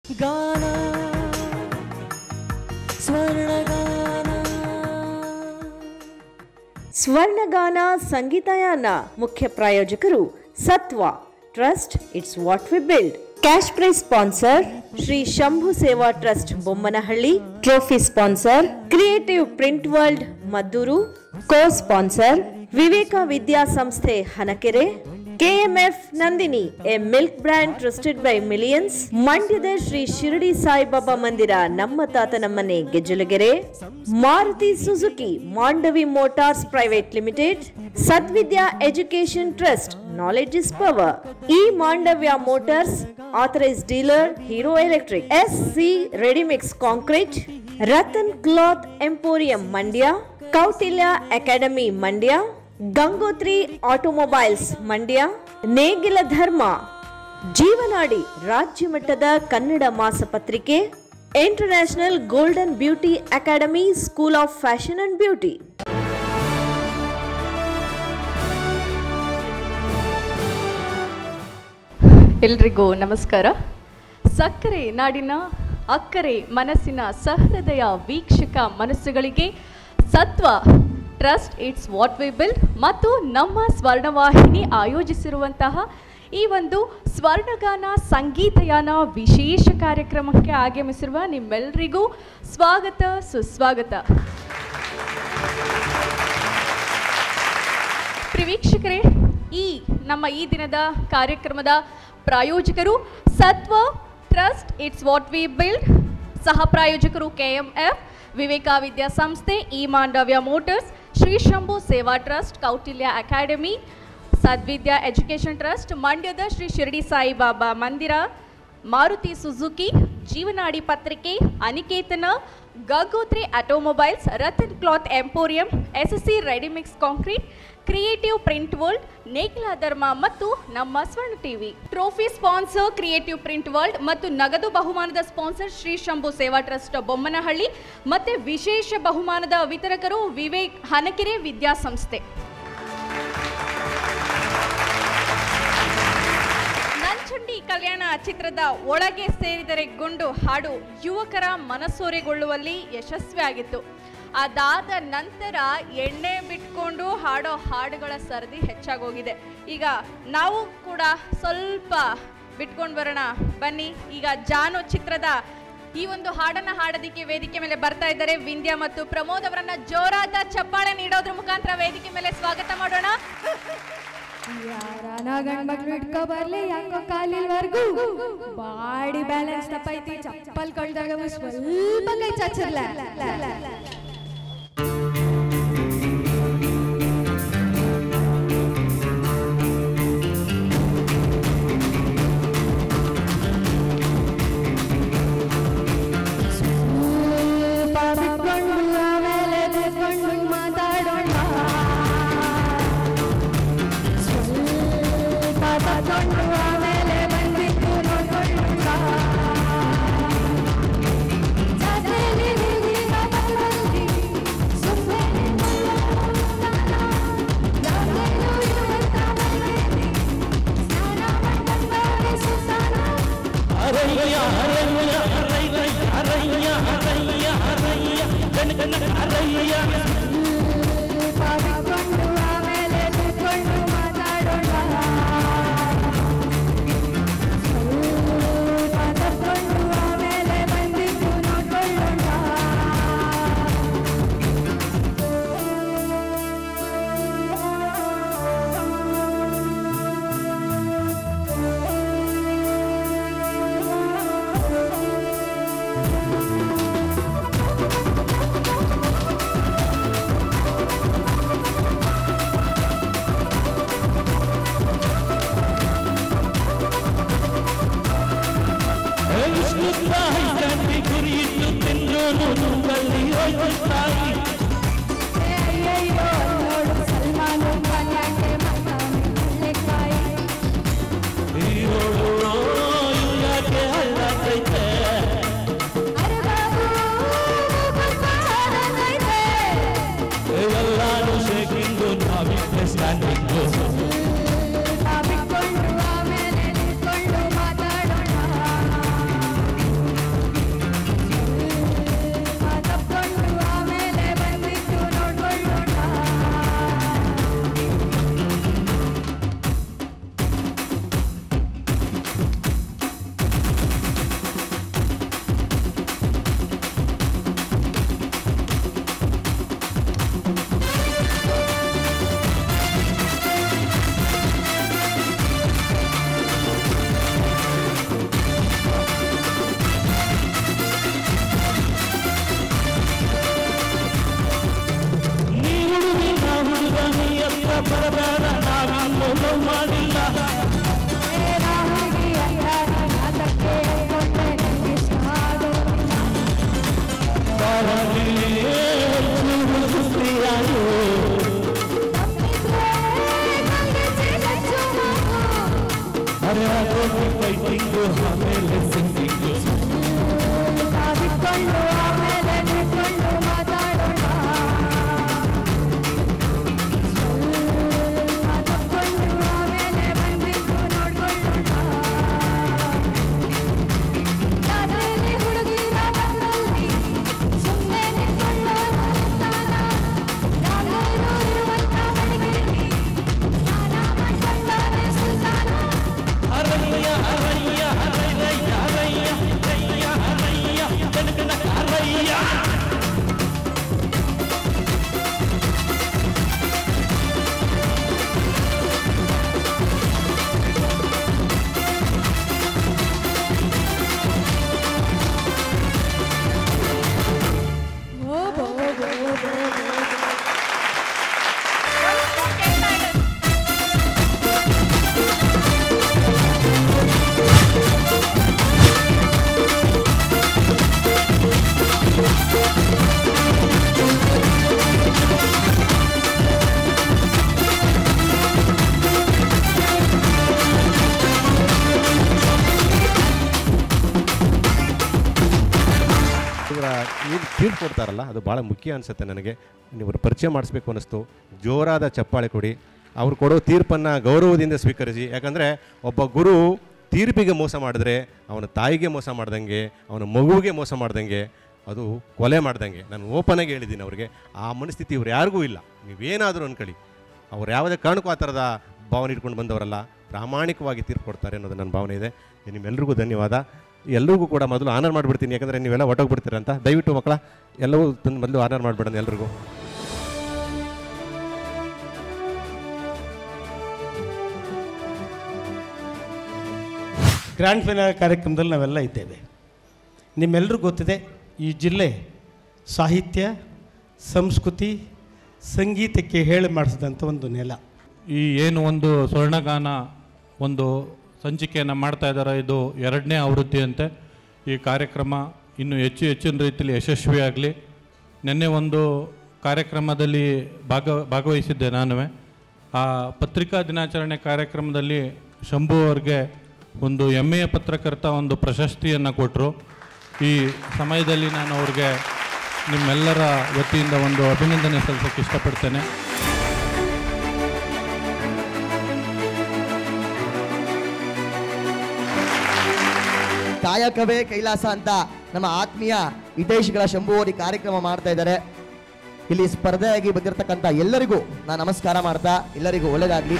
ಗಾನ ಸ್ವರ್ಣಗಾನ ಸ್ವರ್ಣಗಾನ ಸಂಗೀತಯಾನ ಮುಖ್ಯ ಪ್ರಾಯೋಜಕರು Satva trust it's what we build cash prize sponsor Shri Shambhu Seva trust Bommanahalli trophy sponsor creative print world Maddur co sponsor Viveka Vidyasamsthe Hanakere KMF Nandini a milk brand trusted by millions ಮಂಡ್ಯದ ಶ್ರೀ ಶಿರಡಿ ಸಾಯಿಬಾಬಾ ಮಂದಿರ ನಮ್ಮ ತಾತನ ಮನೆ Gejjalagere Maruti Suzuki Mandavi motors private limited Sadvidya education trust knowledge is power ಈ Mandavya motors authorise dealer Hero electric S C ready mix concrete Ratan cloth emporium Mandya Kautilya academy Mandya Gangotri automobiles Mandya ನೇಗಿಲ ಧರ್ಮ ಜೀವನಾಡಿ ರಾಜ್ಯ ಮಟ್ಟದ ಕನ್ನಡ ಮಾಸಪತ್ರಿಕೆ international golden beauty academy school of fashion and beauty ಎಲ್ರಿಗೂ ನಮಸ್ಕಾರ ಸಕ್ಕರೆ ನಾಡಿನ ಅಕ್ಕರೆ ಮನಸ್ಸಿನ ಸಹೃದಯ ವೀಕ್ಷಕ ಮನಸ್ಸುಗಳಿಗೆ Satva trust it's what we build ಮತ್ತು ನಮ್ಮ ಸ್ವರ್ಣವಾಹಿನಿ ಆಯೋಜಿಸಿರುವಂತಹ ಈ ಒಂದು ಸ್ವರ್ಣಗಾನ ಸಂಗೀತಯಾನ ವಿಶೇಷ ಕಾರ್ಯಕ್ರಮಕ್ಕೆ ಆಗಮಿಸಿರುವ ನಿಮ್ಮೆಲ್ಲರಿಗೂ ಸ್ವಾಗತ ಸುಸ್ವಾಗತ ಪ್ರಿವೀಕ್ಷಕರೇ ಈ ನಮ್ಮ ಈ ದಿನದ ಕಾರ್ಯಕ್ರಮದ ಪ್ರಾಯೋಜಕರು Satva trust it's what we build ಸಹ ಪ್ರಾಯೋಜಕರು ಕೆಎಂಎಫ್ ವಿವೇಕ ವಿದ್ಯಾಸಂಸ್ಥೆ ಇ Mandavya motors Shri Shambhu Seva trust Kautilya academy Sadvidya education trust ಮಂಡ್ಯದ ಶ್ರೀ ಶಿರಡಿ ಸಾಯಿಬಾಬಾ ಮಂದಿರ ಮಾರುತಿ ಸುಜುಕಿ ಜೀವನಾಡಿ ಪತ್ರಿಕೆ Aniketana Gangotri automobiles Ratan cloth emporium SSC ready mix concrete creative print world Negila Dharma ಮತ್ತು ನಮ್ಮ Swarna TV trophy sponsor creative print world ಮತ್ತು ನಗದು ಬಹುಮಾನದ ಸ್ಪಾನ್ಸರ್ ಶ್ರೀ ಶಂಭು ಸೇವಾ ಟ್ರಸ್ಟ್ ಬೊಮ್ಮನಹಳ್ಳಿ ಮತ್ತೆ ವಿಶೇಷ ಬಹುಮಾನದ ವಿತರಕರು ವಿವೇಕ್ ಹನಕೆರೆ ವಿದ್ಯಾಸಂಸ್ಥೆ ನಂಚುಂಡಿ ಕಲ್ಯಾಣ ಚಿತ್ರದ ಒಳಗೆ ಸೇರಿದರೆ ಗುಂಡು ಹಾಡು ಯುವಕರ ಮನಸೂರೆಗೊಳ್ಳುವಲ್ಲಿ ಯಶಸ್ವಿಯಾಗಿತ್ತು ಅದಾದ ನಂತರ ಎಣ್ಣೆ ಬಿಟ್ಕೊಂಡು ಹಾಡೋ ಹಾಡುಗಳ ಸರದಿ ಹೆಚ್ಚಾಗೋಗಿದೆ ಈಗ ನಾವು ಕೂಡ ಸ್ವಲ್ಪ ಬಿಟ್ಕೊಂಡು ಬರೋಣ ಬನ್ನಿ ಈಗ ಜಾನು ಚಿತ್ರದ ಈ ಒಂದು ಹಾಡನ್ನ ಹಾಡೋದಿಕ್ಕೆ ವೇದಿಕೆ ಮೇಲೆ ಬರ್ತಾ ಇದ್ದಾರೆ ವಿಂಧ್ಯ ಮತ್ತು ಪ್ರಮೋದ್ ಅವರನ್ನ ಜೋರಾದ ಚಪ್ಪಾಳೆ ನೀಡೋದ್ರ ಮುಖಾಂತರ ವೇದಿಕೆ ಮೇಲೆ ಸ್ವಾಗತ ಮಾಡೋಣ ಯಾರನ ಗಂಡ್ಮಕ್ಳು ಇಟ್ಕೊ ಬರ್ಲಿ ಯಾಕೋ ಕಾಲಿಲ್ವರ್ಗು ಬಾಡಿ ಬ್ಯಾಲೆನ್ಸ್ ತಪ್ಪೈತಿ ಚಪ್ಪಲ್ ಕಳ್ದಾಗ ಸ್ವಲ್ಪ ಕೈ ಚಾಚಿರ್ಲ ಬಿಟ್ಕೊಂಡು ಆಮೇಲೆ ಬಿಟ್ಕೊಂಡು ಮಾತಾಡೋಣ ಸ್ವಲ್ಪ ತಗೊಂಡು ಆಮೇಲೆ ಬಂದಿದ್ದು ನೋಡ್ಕೊಳ್ಳೋಣ ಜಾತ್ರೆಯಲ್ಲಿ ಹುಡುಗಿನ ಬಂದಿ ಸುಮ್ಮನೆ ಯಾಕೆಲ್ಲೂ ಇವತ್ತ ಬಂದಿ ಸ್ನಾನ ಮಾಡ್ಕೊಂಡು ಸುತ್ತಾನ ಹರಯ್ಯ ಹರಯ್ಯ ಹರಯ್ಯ ಹರಯ್ಯ ಹರಯ್ಯ ಹರಯ್ಯ ಗಣ ಗಣ ಹರಯ್ಯ ಬಿಟ್ಕೊಂಡು ಆಮೇಲೆ ಬಿಟ್ಕೊಂಡು ಮಾತಾಡೋಣ ಸ್ವಲ್ಪ ತಗೊಂಡು ಆಮೇಲೆ ಬಂದಿದ್ದು ನೋಡ್ಕೊಳ್ಳೋಣ ವಿಷ್ಣು ತಾಯಿ ಕಂಡಿ ಗುರಿಯಿಟ್ಟು ತಿನ್ನೋನು ನುಂಗಲ್ಲಿ ಹೋಯ್ತು ತಾಯಿ ಅಯ್ಯಯ್ಯೋ ನೋಡು ಸಲ್ಮಾನು ಕನ್ಯಾಕೆ ಮತ್ತಾನೆ ಕಳ್ಳೆಕಾಯಿ ಈರೋಳು ಇವ್ಯಾಕೆ ಹಳ್ಳಾಕೈತೆ ಅರೆ ಬಾಬು ಚೆನ್ನಾಗೈತೆ ಎಲ್ಲಾನು ಶೇಕಿಂಗು ನಾವಿದ್ರೆ ಸ್ಟ್ಯಾಂಡಿಂಗು ಬಿಟ್ಕೊಂಡು ಆಮೇಲೆ ನಿಂತ್ಕೊಂಡು ಮಾತಾಡೋಣ ಬರಬೇಡ ನಾವಿನ್ನೂ ಲವ್ ಮಾಡಿಲ್ಲ ರಾಹುಲ್ಗೆ ಅಲ್ಲಾಡಿ ಅದಕ್ಕೆ ಕೊಂಡ್ರೆ ನಂಗೆ ಇಷ್ಟ ಆಗೋದಿಲ್ಲ ತಪ್ಪಿದ್ರೆ ನಂಗೆ ಸಿಗಚ್ಚು ಅರೆ ಅದೊಂದು ಫೈಟಿಂಗು ಆಮೇಲೆ ಸಿಂಗಿಂಗು ಕಾದಿಕೊಂಡು ಆಮೇಲೆ ನಿಂತ್ಕೊಂಡು ಮಾತಾಡೋಣ ತಪ್ಕೊಂಡು ಆಮೇಲೆ ಬಂದಿದ್ದು ನೋಡ್ಕೊಳ್ಳೋಣ ಯಾರಲ್ಲಿ ಹುಡುಗಿರ ಬಂದಲ್ಲಿ ಸುಮ್ಮನೆ ನಿಂತ್ಕೊಳ್ಳೋಣ ಅಂತಾನ ಯಾರು ಇರುವಂತ ಹುಡುಗಿರಿ ಸ್ನಾನ ಮಾಡ್ಕೊಂಡಾನೆ ಸುಲ್ತಾನ ಅರಯ್ಯ ಅರಯ್ಯ ಅರಯ್ಯ ಅರಯ್ಯ ಅರಯ್ಯ ಅರಯ್ಯ ಕನಕನ ಅರಯ್ಯ ಓ ಬೋ ಬೋ ಬೋ ಬೋ ಇವರ ಏನು ತೀರ್ಪು ಕೊಡ್ತಾರಲ್ಲ ಅದು ಭಾಳ ಮುಖ್ಯ ಅನಿಸುತ್ತೆ ನನಗೆ ನೀವು ಪರಿಚಯ ಮಾಡಿಸ್ಬೇಕು ಅನ್ನಿಸ್ತು ಜೋರಾದ ಚಪ್ಪಾಳೆ ಕೊಡಿ ಅವ್ರು ಕೊಡೋ ತೀರ್ಪನ್ನು ಗೌರವದಿಂದ ಸ್ವೀಕರಿಸಿ ಯಾಕಂದರೆ ಒಬ್ಬ ಗುರು ತೀರ್ಪಿಗೆ ಮೋಸ ಮಾಡಿದ್ರೆ ಅವನ ತಾಯಿಗೆ ಮೋಸ ಮಾಡ್ದಂಗೆ ಅವನ ಮಗುವಿಗೆ ಮೋಸ ಮಾಡ್ದಂಗೆ ಅದು ಕೊಲೆ ಮಾಡ್ದಂಗೆ ನಾನು ಓಪನಾಗಿ ಹೇಳಿದ್ದೀನಿ ಅವ್ರಿಗೆ ಆ ಮನಸ್ಥಿತಿ ಇವ್ರು ಯಾರಿಗೂ ಇಲ್ಲ ನೀವೇನಾದರೂ ಅನ್ಕೊಳ್ಳಿ ಅವ್ರು ಯಾವುದೇ ಕಾರಣಕ್ಕೂ ಆ ಥರದ ಭಾವನೆ ಇಟ್ಕೊಂಡು ಬಂದವರಲ್ಲ ಪ್ರಾಮಾಣಿಕವಾಗಿ ತೀರ್ಪು ಕೊಡ್ತಾರೆ ಅನ್ನೋದು ನನ್ನ ಭಾವನೆ ಇದೆ ನಿಮ್ಮೆಲ್ರಿಗೂ ಧನ್ಯವಾದ ಎಲ್ರಿಗೂ ಕೂಡ ಮೊದಲು ಆನರ್ ಮಾಡಿಬಿಡ್ತೀನಿ ಯಾಕಂದರೆ ನೀವೆಲ್ಲ ಹೊಟ್ಟೋಗ್ಬಿಡ್ತೀರ ಅಂತ ದಯವಿಟ್ಟು ಮಕ್ಕಳ ಎಲ್ಲವೂ ತಂದು ಮೊದಲು ಆನರ್ ಮಾಡಿಬಿಡೋಣ ಎಲ್ರಿಗೂ ಗ್ರ್ಯಾಂಡ್ ಫಿನಾಲ್ ಕಾರ್ಯಕ್ರಮದಲ್ಲಿ ನಾವೆಲ್ಲ ಇದ್ದೇವೆ ನಿಮ್ಮೆಲ್ಲರಿಗೂ ಗೊತ್ತಿದೆ ಈ ಜಿಲ್ಲೆ ಸಾಹಿತ್ಯ ಸಂಸ್ಕೃತಿ ಸಂಗೀತಕ್ಕೆ ಹೇಳಿ ಮಾಡಿಸಿದಂಥ ಒಂದು ನೆಲ ಈ ಏನು ಒಂದು ಸ್ವರ್ಣಗಾನ ಒಂದು ಸಂಚಿಕೆಯನ್ನು ಮಾಡ್ತಾ ಇದ್ದಾರೆ ಇದು ಎರಡನೇ ಆವೃತ್ತಿಯಂತೆ ಈ ಕಾರ್ಯಕ್ರಮ ಇನ್ನು ಹೆಚ್ಚು ಹೆಚ್ಚಿನ ರೀತಿಯಲ್ಲಿ ಯಶಸ್ವಿಯಾಗಲಿ ನಿನ್ನೆ ಒಂದು ಕಾರ್ಯಕ್ರಮದಲ್ಲಿ ಭಾಗ ಭಾಗವಹಿಸಿದ್ದೆ ನಾನು ಆ ಪತ್ರಿಕಾ ದಿನಾಚರಣೆ ಕಾರ್ಯಕ್ರಮದಲ್ಲಿ ಶಂಭು ಅವ್ರಿಗೆ ಒಂದು ಹೆಮ್ಮೆಯ ಪತ್ರಕರ್ತ ಒಂದು ಪ್ರಶಸ್ತಿಯನ್ನು ಕೊಟ್ಟರು ಈ ಸಮಯದಲ್ಲಿ ನಾನು ಅವ್ರಿಗೆ ನಿಮ್ಮೆಲ್ಲರ ವತಿಯಿಂದ ಒಂದು ಅಭಿನಂದನೆ ಸಲ್ಲಿಸೋಕ್ಕೆ ಇಷ್ಟಪಡ್ತೇನೆ ಕಾಯಕವೇ ಕೈಲಾಸ ಅಂತ ನಮ್ಮ ಆತ್ಮೀಯ ಹಿತೈಷಿಗಳ ಶಂಭುವರಿ ಕಾರ್ಯಕ್ರಮ ಮಾಡ್ತಾ ಇದ್ದಾರೆ ಇಲ್ಲಿ ಸ್ಪರ್ಧೆಯಾಗಿ ಬಂದಿರತಕ್ಕಂಥ ಎಲ್ಲರಿಗೂ ನಾನು ನಮಸ್ಕಾರ ಮಾಡ್ತಾ ಎಲ್ಲರಿಗೂ ಒಳ್ಳೆಯದಾಗಲಿ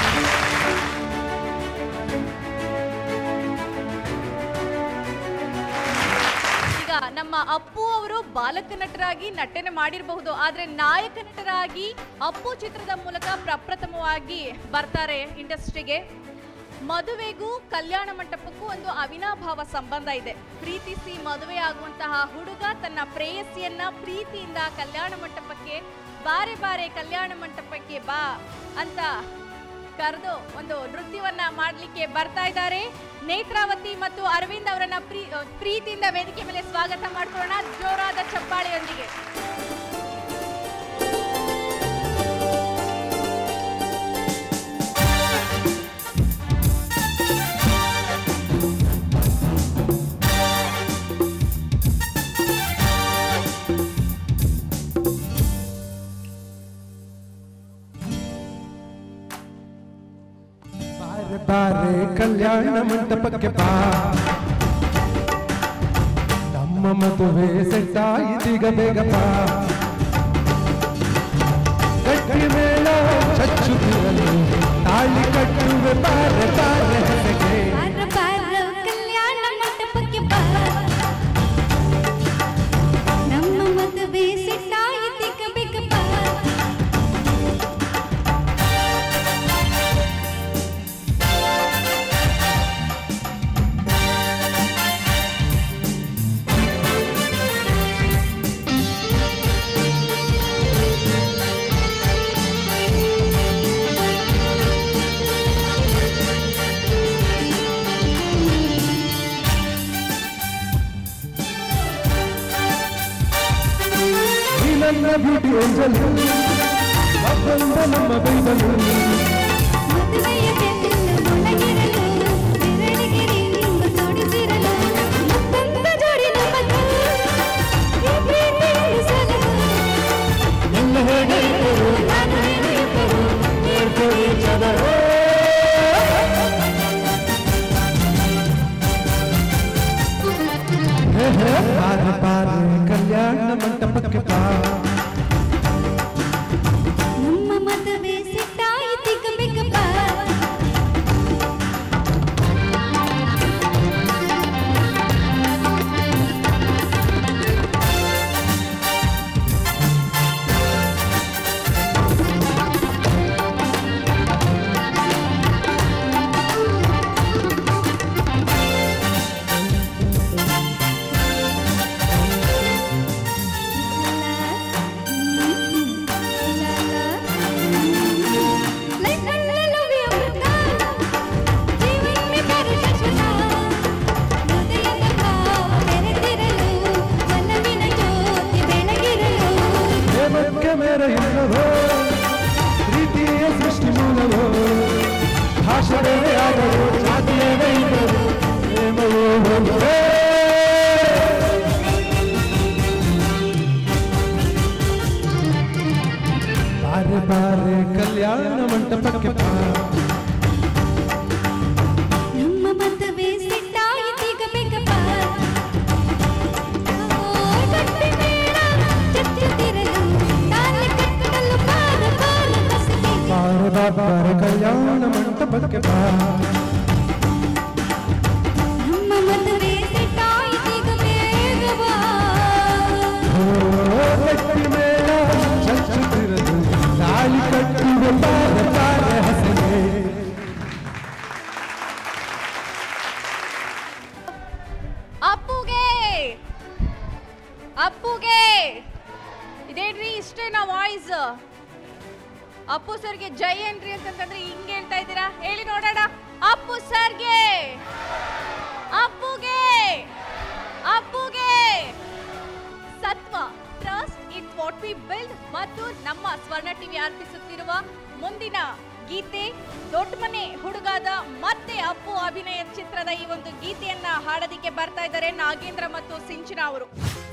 ಈಗ ನಮ್ಮ ಅಪ್ಪು ಅವರು ಬಾಲಕ ನಟರಾಗಿ ನಟನೆ ಮಾಡಿರಬಹುದು ಆದ್ರೆ ನಾಯಕ ನಟರಾಗಿ ಅಪ್ಪು ಚಿತ್ರದ ಮೂಲಕ ಪ್ರಪ್ರಥಮವಾಗಿ ಬರ್ತಾರೆ ಇಂಡಸ್ಟ್ರಿಗೆ ಮದುವೆಗೂ ಕಲ್ಯಾಣ ಮಂಟಪಕ್ಕೂ ಒಂದು ಅವಿನಾಭಾವ ಸಂಬಂಧ ಇದೆ ಪ್ರೀತಿಸಿ ಮದುವೆ ಆಗುವಂತಹ ಹುಡುಗ ತನ್ನ ಪ್ರೇಯಸಿಯನ್ನ ಪ್ರೀತಿಯಿಂದ ಕಲ್ಯಾಣ ಮಂಟಪಕ್ಕೆ ಬಾರೆ ಬಾರೆ ಕಲ್ಯಾಣ ಮಂಟಪಕ್ಕೆ ಬಾ ಅಂತ ಕರೆದು ಒಂದು ನೃತ್ಯವನ್ನ ಮಾಡಲಿಕ್ಕೆ ಬರ್ತಾ ಇದ್ದಾರೆ ನೇತ್ರಾವತಿ ಮತ್ತು ಅರವಿಂದ್ ಅವರನ್ನ ಪ್ರೀ- ಪ್ರೀತಿಯಿಂದ ವೇದಿಕೆ ಮೇಲೆ ಸ್ವಾಗತ ಮಾಡ್ಕೊಳ್ಳೋಣ ಜೋರಾದ ಚಪ್ಪಾಳೆಯೊಂದಿಗೆ ಬಾರೆ ಬಾರೆ ಕಲ್ಯಾಣ ಮಂಟಪಕ್ಕೆ ಬಾ ನಮ್ಮ ಮದುವೆ ಸೆಟ್ಟಾಯಿತೀಗ ಬೇಗ ಬಾ ಗಟ್ಟಿ ಮೇಳ ಚಚ್ಚುತ್ತಿರಲು ತಾಳಿ ಕಟ್ಟುವೆ ಬಾರೆ ಬಾರೆ ಹೊರಗೆ ಬಾರ ಬಾರ ಕಲ್ಯಾಣ ಮಂಟಪಕ್ಕೆ ಬಾ ನಮ್ಮ ಮದುವೆ ಸೆಟ್ಟಾಯಿತೀಗ ಬೇಗ ಬಾ ಬಾರೆ ನನ್ನ ಬ್ಯೂಟಿ ಏಂಜಲು ಬಂದ ನಮ್ಮ ಬೈಬಲು ಮದುವೆಯ ಬೆನ್ನೆಲ್ಲ ಒಣಗಿರಲು ಬೆರಳಿಗೆ ರಿಂಗು ತೊಡಿಸಿರಲು ಮತ್ತೊಂದು ಜೋಡಿ ನಮ್ಮದು ಈ ಪ್ರೀತಿ ಉಳಿಸಲು ಎಲ್ಲ ಹೇಗೆ ಇದ್ದರು ನಾನು ಹೇಗೆ ಇದ್ದರು ಹೇಳ್ಕೊಡಿ ಚದರೋ ಹೇ ಹೇ ಬಾರೆ ಬಾರೆ ಕಲ್ಯಾಣ ಮಂಟಪಕ್ಕೆ ಬಾ ನಮ್ಮ ಮದುವೆ ಸಿಟ್ಟಾಯಿತೀಗ ಬೇಕಪ್ಪ ಲೈಫಲ್ಲೂ ಅಮೃತ ಜೀವನ ಪರಿಶುದ್ಧ ಹೃದಯದ ಭಾವ ಬೆರೆತಿರಲು ಮನವಿನ ಜ್ಯೋತಿ ಬೆಳಗಿರಲು ದೇವಕ್ಕೆ ಮೇರೆ ಇಲ್ಲವೋ ಪ್ರೀತಿಯ ಸೃಷ್ಟಿ ಮೂಲವೋ ಭಾಷಣವೇ ಆಗಲು ಜಾತಿಯವೇ ಇಲ್ಲವೋ ಪ್ರೇಮವೋ ಒಂದೇ ಬಾರೆ ಬಾರೆ ಕಲ್ಯಾಣ ಮಂಟಪಕ್ಕೆ ಬಾ ನಮ್ಮ ಮದುವೆ ಸಿಟ್ಟಾಯಿತೀಗ ಬೇಕಪ್ಪ ಓ, ಗಟ್ಟಿ ಮೇಳ ಚಚ್ಚುತ್ತಿರಲು ತಾಲಿ ಕಟ್ಟಲು ಬಾರ ಬಾರ ಬಸಗೆ ಬಾರೆ ಬಾ ಬಾರೆ ಕಲ್ಯಾಣ ಮಂಟಪಕ್ಕೆ ಬಾ ನಮ್ಮ ಮದುವೆ ಸಿಟ್ಟಾಯಿತೀಗ ಬೇಗವಾ ಓ, ಗಟ್ಟಿ ಮೇಳ ಚಚ್ಚುತ್ತಿರಲು ತಾಳಿ ಕಟ್ಟುವ ಬಾರೆ ಬಾರೆ ಹಸನೆ ಅಪ್ಪುಗೆ ಅಪ್ಪುಗೆ ಇದೇನ್ರಿ ಇಷ್ಟೇನಾ ವಾಯ್ಸ್ ಅಪ್ಪು ಸರ್ಗೆ ಜೈ ಏನ್ರಿ ಅಂತಂದ್ರೆ ಹಿಂಗೆ ಹೇಳ್ತಾ ಇದ್ದೀರಾ ಹೇಳಿ ನೋಡೋಣ ಅಪ್ಪು ಸರ್ಗೆ ಅಪ್ಪುಗೆ ಅಪ್ಪುಗೆ Satva trust it's what we build ಮತ್ತು ನಮ್ಮ ಸ್ವರ್ಣ ಟಿವಿ ಅರ್ಪಿಸುತ್ತಿರುವ ಮುಂದಿನ ಗೀತೆ ದೊಡ್ಡ ಮನೆ ಹುಡುಗಾದ ಮತ್ತೆ ಅಪ್ಪು ಅಭಿನಯ ಚಿತ್ರದ ಈ ಒಂದು ಗೀತೆಯನ್ನ ಹಾಡೋದಿಕ್ಕೆ ಬರ್ತಾ ಇದ್ದಾರೆ ನಾಗೇಂದ್ರ ಮತ್ತು ಸಿಂಚನ ಅವರು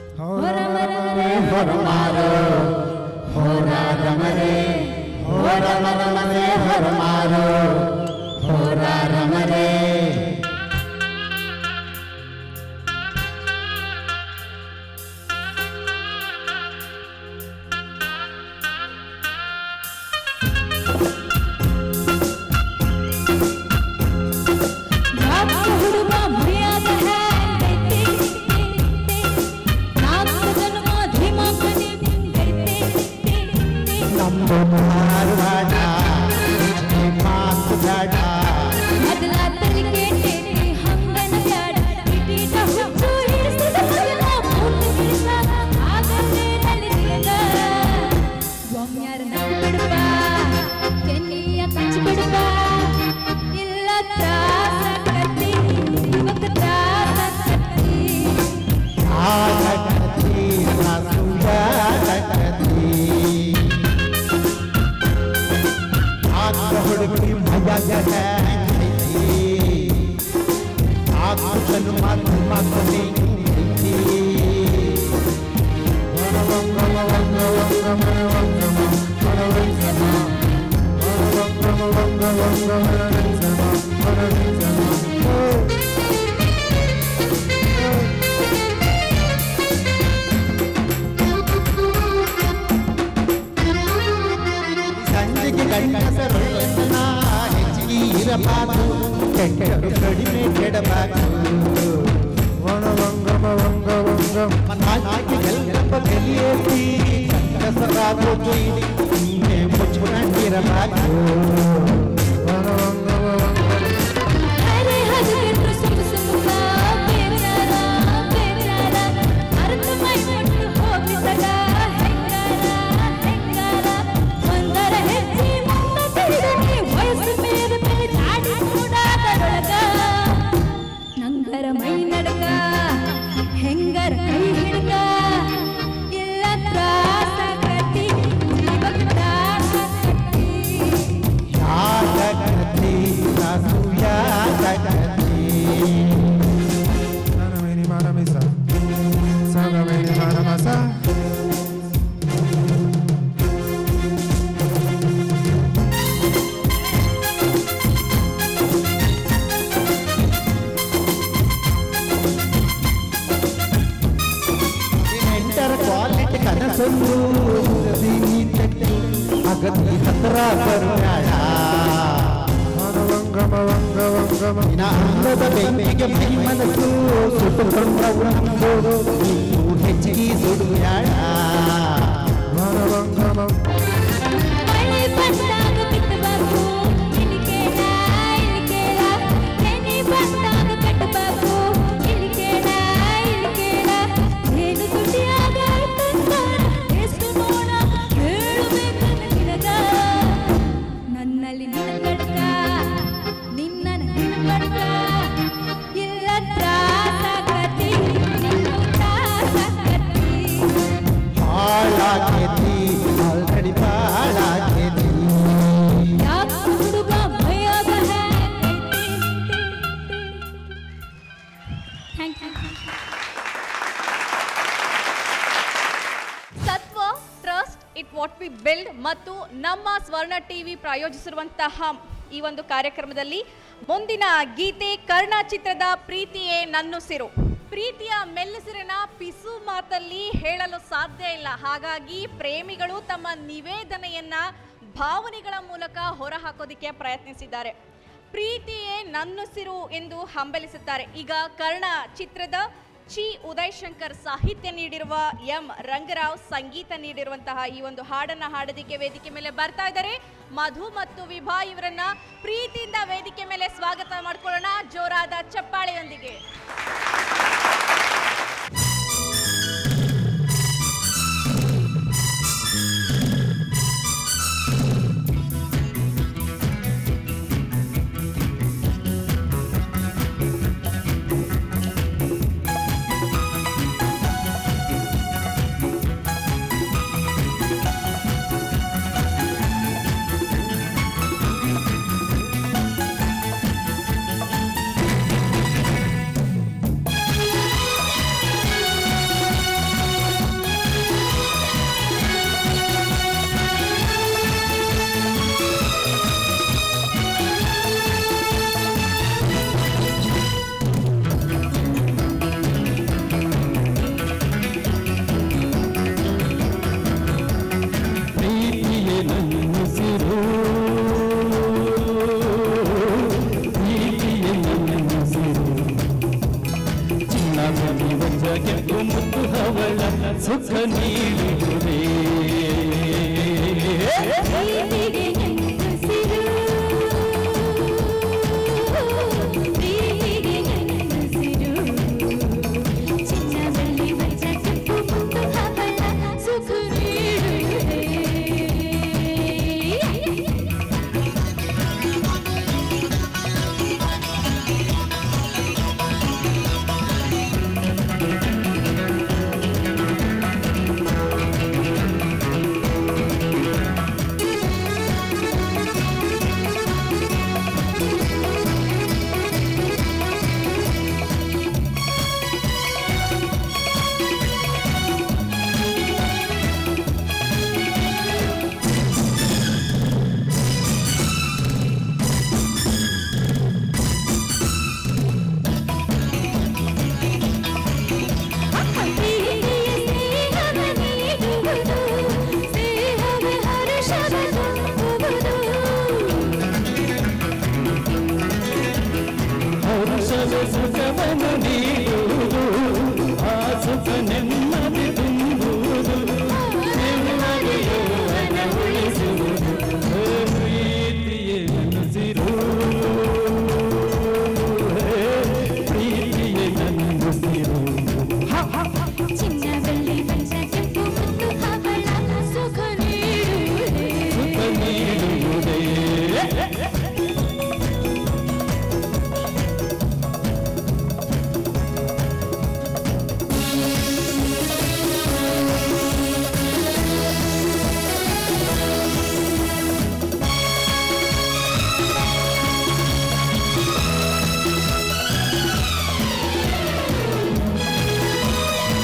ನಾಲ್ಕು ಹುಡುಗ ಮರ್ಯಾದ ಹ್ಯಾಂಗೈತೆ ನಾಲ್ಕು ಜನ್ಮ ಧೀಮಾಕನೆ ನಿಂಗೈತೆ ಮೊದಲ ತಲಿಗೆ ಟೇಟಿ ಹಂಗನ ಬ್ಯಾಡ ಇಟೀಟ ಹುಚ್ಚು ಹಿಡಿಸಿದ ಮಗನ ಮೂರ್ತಿ ಹಿಡಿಸ ಆಗಲೇ ನಲಿದಿಗ ಒಮ್ಮ್ಯಾರ ನಾವು ಬಿಡುವ ಕೆನ್ನಿಯ ಕಚ್ಚಿ ಬಿಡುವ ಇಲ್ಲ ತ್ರಾಸ ಕತ್ತಿ ಇವಾಗ ತ್ರಾಸ ಕತ್ತಿ ಹುಡುಗಿ ಮಜಾ ಆಕು ಜನ್ಮ ಧರ್ಮದಲ್ಲಿ ಸಂಜೆಗೆ ಗಂಡಸರೊಳಗನ್ನ ಹೆಚ್ಚಿಗೆ ಇರಬಾರದು ಕೆಟ್ಟರು ಕಡಿಮೆ ಕೆಡಬಾರದು ಮನಾಗಿ ಎಲ್ಲ ಬೆಲೆಯೇರಿ ಗಂಡಸರಾಗೋದು ಹಿಂಗೆ ಮುಚ್ಕೊಂಡಿರಬಾರದು ಅರೆ ಹದಿನೆಂಟು ಸುಮ್ಮ ಸುಮ್ಮ ಬೇವಿನಾರ ಬೇವಿನಾರ ಅರ್ಧ ಮೈ ಕೊಟ್ಟು ಹೋಗಿಸಗ ಹೆಂಗಾರ ಹೆಂಗಾರ ಒಂದರ ಹೆಚ್ಚಿ ಮುಂದ ತಿಳಿದನಿ ವಯಸ್ಸು ಬೇರೆ ಬೇರೆ ದಾಡಿ ಕೂಡಾದರೊಳಗ ನಂಗರ ಮೈ ನಡಗ ಹೆಂಗರ ಕೈ ಹಿಡ್ಗ ಇಲ್ಲ ತ್ರಾಸ ಸಗಮನಿ ಮರಮಸ ಎಂಟರ ಕ್ವಾಲಿಟಿ ಕನಸೊಂದು ಅಗತಿ ಹತ್ರ ಬರ್ಬ್ಯಾಡ ವಂಗಮ ವಂಗ ವಂಗಮ ನಿನ್ನ ಅಂಗದ ಬೆಂಕಿಗೆ ಮೈ ಮನಸ್ಸು ಸುಟ್ಟುಕೊಂಡ ನಂಬೋದು ನೀನು ಹೆಚ್ಚಿಗೆ ಸುಡುಬ್ಯಾಡ ವಂಗಮ ಮಳೆ ಬಂದಾಗ ಬಿತ್ತಬೇಕು ಇಲಿಕೇಳ ಇಲಿಕೇಳ ನೆನೆ ಬಂದಾಗ ಕಟ್ಟಬೇಕು ಇಲಿಕೇಳ ಇಲಿಕೇಳ ಏನು ತುಟಿಯಾಗ ಎಷ್ಟು ನೋಡ ಹೇಳಬೇಕು ನಿನಗ ನನ್ನಲ್ಲಿ ನಿನ್ನ ಕಡ್ಕ ನಿನ್ನ ನಿನ್ನ ಕಡ್ಕ ಇಲ್ಲ ತ್ರಾಸಾಕತಿ ನಿನ್ನ ತ್ರಾಸಾಕತಿ ಹಾಳಾಗೇತಿ ಆಲ್ರೆಡಿ ಬಾಳಾಗೇತಿ ಯಾಕ್ ಹುಡುಗ ಭಯಗ thank you Satva trust it what we build ಮತ್ತು ನಮ್ಮ ಸ್ವರ್ಣ ಟಿವಿ ಪ್ರಾಯೋಜಿಸಿರುವಂತಹ ಈ ಒಂದು ಕಾರ್ಯಕ್ರಮದಲ್ಲಿ ಮುಂದಿನ ಗೀತೆ ಕರ್ಣ ಚಿತ್ರದ ಪ್ರೀತಿಯೇ ನನ್ನುಸಿರು ಪ್ರೀತಿಯ ಮೆಲ್ಲುಸಿರಿನ ಪಿಸು ಮಾತಲ್ಲಿ ಹೇಳಲು ಸಾಧ್ಯ ಇಲ್ಲ ಹಾಗಾಗಿ ಪ್ರೇಮಿಗಳು ತಮ್ಮ ನಿವೇದನೆಯನ್ನ ಭಾವನೆಗಳ ಮೂಲಕ ಹೊರಹಾಕೋದಿಕ್ಕೆ ಪ್ರಯತ್ನಿಸಿದ್ದಾರೆ ಪ್ರೀತಿಯೇ ನನ್ನುಸಿರು ಎಂದು ಹಂಬಲಿಸುತ್ತಾರೆ ಈಗ ಕರ್ಣ ಚಿತ್ರದ ಚಿ ಉದಯ್ ಶಂಕರ್ ಸಾಹಿತ್ಯ ನೀಡಿರುವ ಎಂ ರಂಗರಾವ್ ಸಂಗೀತ ನೀಡಿರುವಂತಹ ಈ ಒಂದು ಹಾಡನ್ನ ಹಾಡೋದಿಕ್ಕೆ ವೇದಿಕೆ ಮೇಲೆ ಬರ್ತಾ ಇದ್ದಾರೆ ಮಧು ಮತ್ತು ವಿಭಾ ಇವರನ್ನ ಪ್ರೀತಿಯಿಂದ ವೇದಿಕೆ ಮೇಲೆ ಸ್ವಾಗತ ಮಾಡ್ಕೊಳ್ಳೋಣ ಜೋರಾದ ಚಪ್ಪಾಳೆಯೊಂದಿಗೆ ಪ್ರೀತಿಯೇ ನನ್ನುಸಿರು ಪ್ರೀತಿಯೇ ನನ್ನುಸಿರು ಚಿನ್ನದಲ್ಲಿ ವಜ್ರ ಕೆಂಪು ಮುತ್ತು ಹವಳ ಸುಖ ನೀಡುವುದೇ ಪ್ರೀತಿಗೆ ನನ್ನುಸಿರು ಪ್ರೀತಿಗೆ ನನ್ನುಸಿರು ಚಿನ್ನ ಬೆಳ್ಳಿ ವಜ್ರ ಕೆಂಪು ಮುತ್ತು ಹವಳ ಸುಖ ನೀಡುವುದೇ ಹರುಷವೇ ಸುಖವನ್ನು ನೀಡುವುದು ಆ ಸುಖ ನೆಮ್ಮದಿ ತುಂಬುವುದು ನಿಮ್ಮಗೆ ಯೌವನ ಉಳಿಸುವುದು ಓ ಪ್ರೀತಿಯೇ ನನ್ನುಸಿರು ಪ್ರೀತಿಯೇ ನನ್ನುಸಿರು ಚಿನ್ನ ಬೆಳ್ಳಿ ವಜ್ರ ಕೆಂಪು ಮುತ್ತು ಹವಳ ಸುಖ ನೀಡುವುದೇ ಸುಖ ನೀಡುವುದೇ ಪ್ರೀತಿಯೇ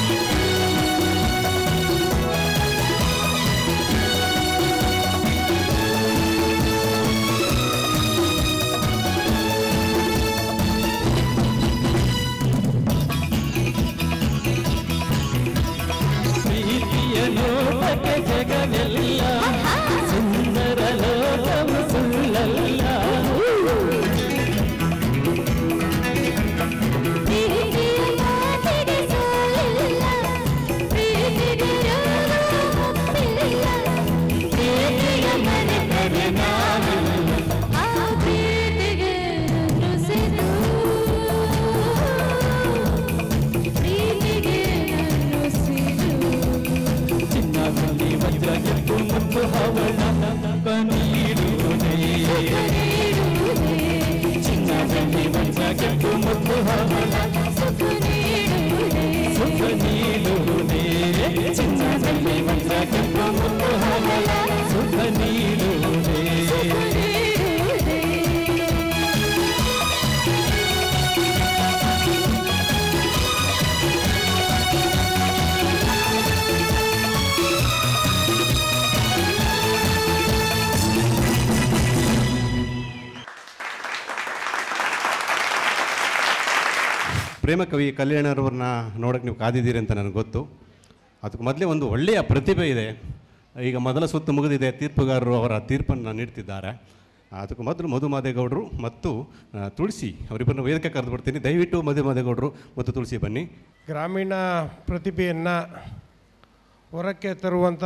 ಪ್ರೇಮ ಕವಿ ಕಲ್ಯಾಣರವ್ರನ್ನ ನೋಡೋಕ್ಕೆ ನೀವು ಕಾದಿದ್ದೀರಿ ಅಂತ ನನಗೆ ಗೊತ್ತು ಅದಕ್ಕೆ ಮೊದಲೇ ಒಂದು ಒಳ್ಳೆಯ ಪ್ರತಿಭೆ ಇದೆ ಈಗ ಮೊದಲ ಸುತ್ತು ಮುಗಿದಿದೆ ತೀರ್ಪುಗಾರರು ಅವರ ತೀರ್ಪನ್ನು ನೀಡ್ತಿದ್ದಾರೆ ಅದಕ್ಕೆ ಮೊದಲು ಮಧುಮಾದೇಗೌಡರು ಮತ್ತು ಆ, ತುಳಸಿ ಅವರಿಬ್ಬರನ್ನ ವೇದಿಕೆ ಕರೆದು ಬಿಡ್ತೀನಿ ದಯವಿಟ್ಟು ಮಧುಮಾದೇಗೌಡರು ಮತ್ತು ತುಳಸಿ ಬನ್ನಿ ಗ್ರಾಮೀಣ ಪ್ರತಿಭೆಯನ್ನು ಹೊರಕ್ಕೆ ತರುವಂಥ